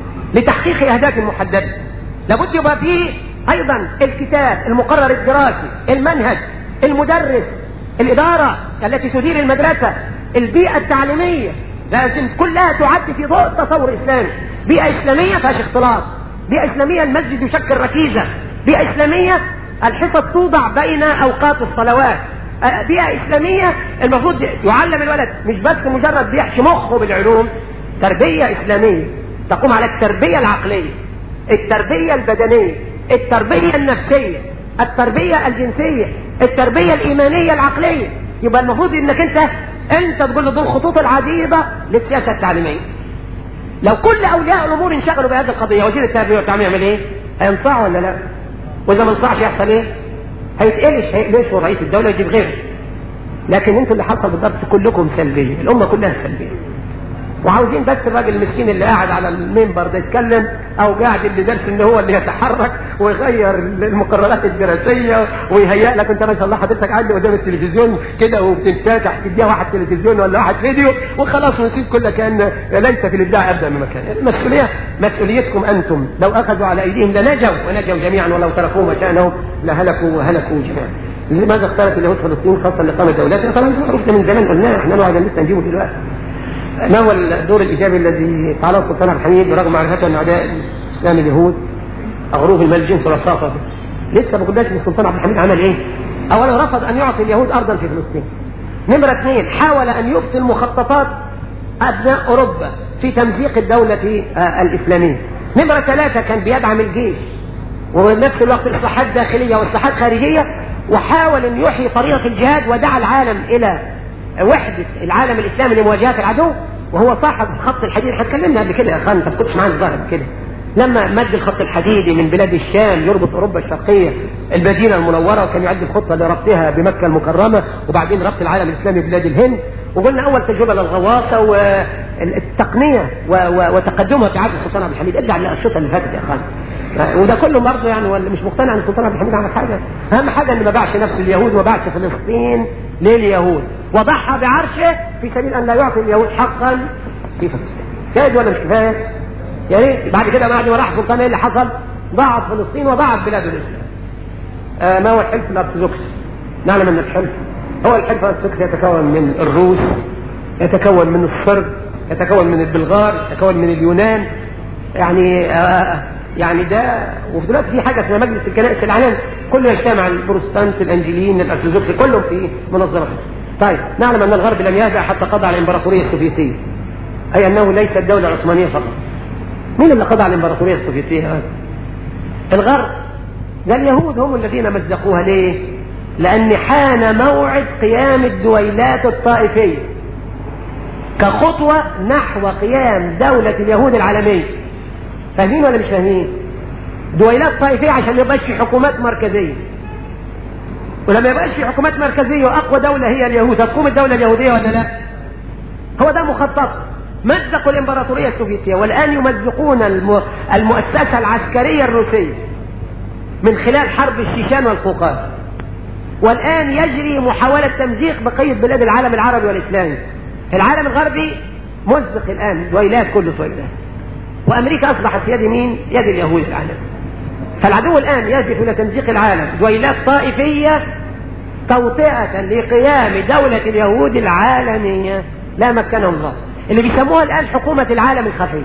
لتحقيق أهداف محددة لابد يبقى فيه أيضا الكتاب المقرر الدراسي المنهج المدرس الإدارة التي تدير المدرسة البيئة التعليمية لازم كلها تعد في ضوء التصور الإسلامي بيئة إسلامية فيهاش اختلاط بيئة إسلامية المسجد يشكل ركيزة بيئة إسلامية الحصص توضع بين أوقات الصلوات بيئة إسلامية المفروض يعلم الولد مش بس مجرد بيحشي مخه بالعلوم تربية إسلامية تقوم على التربية العقلية التربية البدنية التربية النفسية التربية الجنسية التربية الإيمانية العقلية يبقى المفروض انك انت انت تقول له دول الخطوط العديدة للسياسة التعليمية لو كل اولياء الامور انشغلوا بهذه القضية وزير التربية والتعليم يعمل ايه؟ هينصعوا ولا لا؟ واذا ما انصعش يحصل ايه؟ هيتقلش هيقلش ورئيس الدولة يجيب غيره لكن انتوا اللي حصل بالضبط كلكم سلبية الامة كلها سلبية وعاوزين بس الراجل المسكين اللي قاعد على المنبر ده يتكلم او قاعد اللي درس ان هو اللي يتحرك ويغير المقررات الدراسيه ويهيئ لك انت ما شاء الله حضرتك قاعد قدام التلفزيون كده وبتنفتح تديها واحد تلفزيون ولا واحد فيديو وخلاص ونسيت كل كان ليس في الابداع ابدا من مكان المسؤوليه مسؤوليتكم انتم لو اخذوا على ايديهم لنجوا ونجوا جميعا ولو تركوه مكانهم لهلكوا وهلكوا جميعا لماذا اختارت اليهود فلسطين خاصه لاقامه دولتها طبعا عرفنا من زمان قلنا احنا نقعد لسه نجيبه دلوقتي ما هو الدور الايجابي الذي فعله السلطان عبد الحميد برغم معرفته ان اعداء الاسلام اليهود اغروه المال الجنس والصافه لسه ما قلناش السلطان عبد الحميد عمل ايه؟ اولا رفض ان يعطي اليهود ارضا في فلسطين. نمره اثنين حاول ان يبطل مخططات ابناء اوروبا في تمزيق الدوله الاسلاميه. نمره ثلاثه كان بيدعم الجيش وبنفس الوقت اصلاحات داخليه واصلاحات خارجيه وحاول ان يحيي طريقه الجهاد ودعا العالم الى وحدة العالم الإسلامي لمواجهة العدو وهو صاحب خط الحديد احنا اتكلمنا قبل كده يا اخوان انت ما كنتش معانا الظاهر كده لما مد الخط الحديدي من بلاد الشام يربط اوروبا الشرقيه المدينه المنوره وكان يعد الخطه لربطها بمكه المكرمه وبعدين ربط العالم الاسلامي ببلاد الهند وقلنا اول تجربه للغواصه والتقنيه وتقدمها في عهد السلطان عبد الحميد ارجع للانشطه اللي فاتت يا اخوان وده كله برضه يعني ولا مش مقتنع ان السلطان عبد الحميد عمل حاجه اهم حاجه ان ما باعش نفس اليهود وما باعش فلسطين لليهود وضحى بعرشه في سبيل ان لا يعطي اليهود حقا في فلسطين كفايه ولا مش كفايه؟ يا ريت بعد كده بعد ما راح السلطان ايه اللي حصل؟ ضاعت فلسطين وضاعت بلاد الاسلام. آه ما هو الحلف الارثوذكسي؟ نعلم ان الحلف هو الحلف الارثوذكسي يتكون من الروس يتكون من الصرب يتكون من البلغار يتكون من اليونان يعني آه يعني ده وفي دلوقتي في حاجه اسمها مجلس الكنائس العالمي كله يجتمع البروتستانت الانجيليين الارثوذكس كلهم في منظمه طيب نعلم ان الغرب لم يهدأ حتى قضى على الامبراطوريه السوفيتيه اي انه ليست دوله عثمانيه فقط مين اللي قضى على الامبراطوريه السوفيتيه هذا الغرب ده اليهود هم الذين مزقوها ليه لان حان موعد قيام الدويلات الطائفيه كخطوه نحو قيام دوله اليهود العالميه فاهمين ولا مش فاهمين دويلات طائفيه عشان ما يبقاش في حكومات مركزيه ولما يبقاش في حكومات مركزيه واقوى دوله هي اليهود هتقوم الدوله اليهوديه ولا لا هو ده مخطط مزقوا الامبراطوريه السوفيتيه والان يمزقون المؤسسه العسكريه الروسيه من خلال حرب الشيشان والقوقاز والان يجري محاوله تمزيق بقيه بلاد العالم العربي والاسلامي العالم الغربي مزق الان دويلات كله دويلات وامريكا اصبحت في يد مين؟ يد اليهود العالم. فالعدو الان يهدف الى تمزيق العالم دويلات طائفيه توطئه لقيام دوله اليهود العالميه لا مكنهم الله. اللي بيسموها الان حكومه العالم الخفي.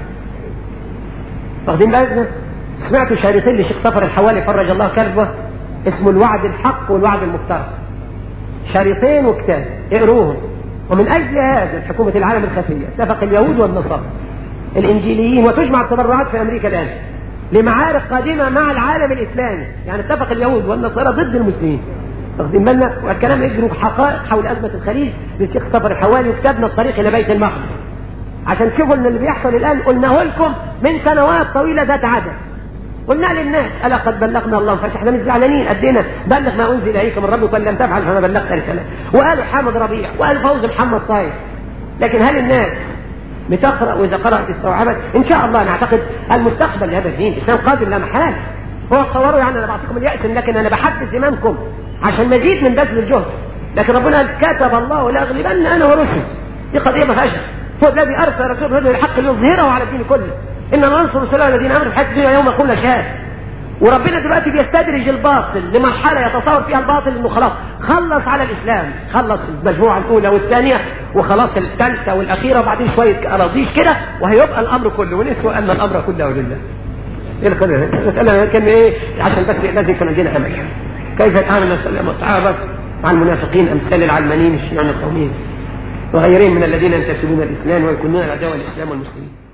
واخدين بالنا؟ سمعتوا شريطين لشيخ صفر الحوالي فرج الله كربه اسمه الوعد الحق والوعد المفترض. شريطين وكتاب اقروهم ومن أجل هذا حكومة العالم الخفية اتفق اليهود والنصارى الإنجيليين وتجمع التبرعات في أمريكا الآن لمعارك قادمة مع العالم الإسلامي يعني اتفق اليهود والنصارى ضد المسلمين واخدين بالنا والكلام يجروا حقائق حول أزمة الخليج للشيخ صبر الحوالي وكتبنا الطريق إلى بيت المقدس عشان تشوفوا ان اللي بيحصل الآن قلناه لكم من سنوات طويلة ذات عدد قلنا للناس ألا قد بلغنا الله فاش احنا مش زعلانين أدينا بلغ ما أنزل إليك من ربك ولم تفعل فما بلغت رسالة وقالوا حامد ربيع وقال فوز محمد طايف لكن هل الناس بتقرأ وإذا قرأت استوعبت إن شاء الله نعتقد المستقبل لهذا الدين الإسلام قادم لا محالة هو تصوروا يعني أنا بعطيكم اليأس لكن أنا بحدث إمامكم عشان مزيد من بذل الجهد لكن ربنا قال كتب الله لأغلبن أنا ورسل دي قضية ما فيهاش هو الذي أرسل رسول الهدى للحق ليظهره على الدين كله إنما ننصر رسوله الذين آمنوا في حياة الدنيا يوم كل شهاد وربنا دلوقتي بيستدرج الباطل لمرحلة يتصور فيها الباطل انه خلاص خلص على الاسلام خلص المجموعة الاولى والثانية وخلاص الثالثة والاخيرة وبعدين شوية اراضيش كده وهيبقى الامر كله ونسوا ان الامر كله لله ايه القدر المسألة كان ايه عشان بس لازم يكون عندنا امل كيف يتعامل السلام والتعاطف مع المنافقين امثال العلمانيين الشيوعيين القوميين وغيرهم من الذين ينتسبون الاسلام ويكونون العداوة الاسلام والمسلمين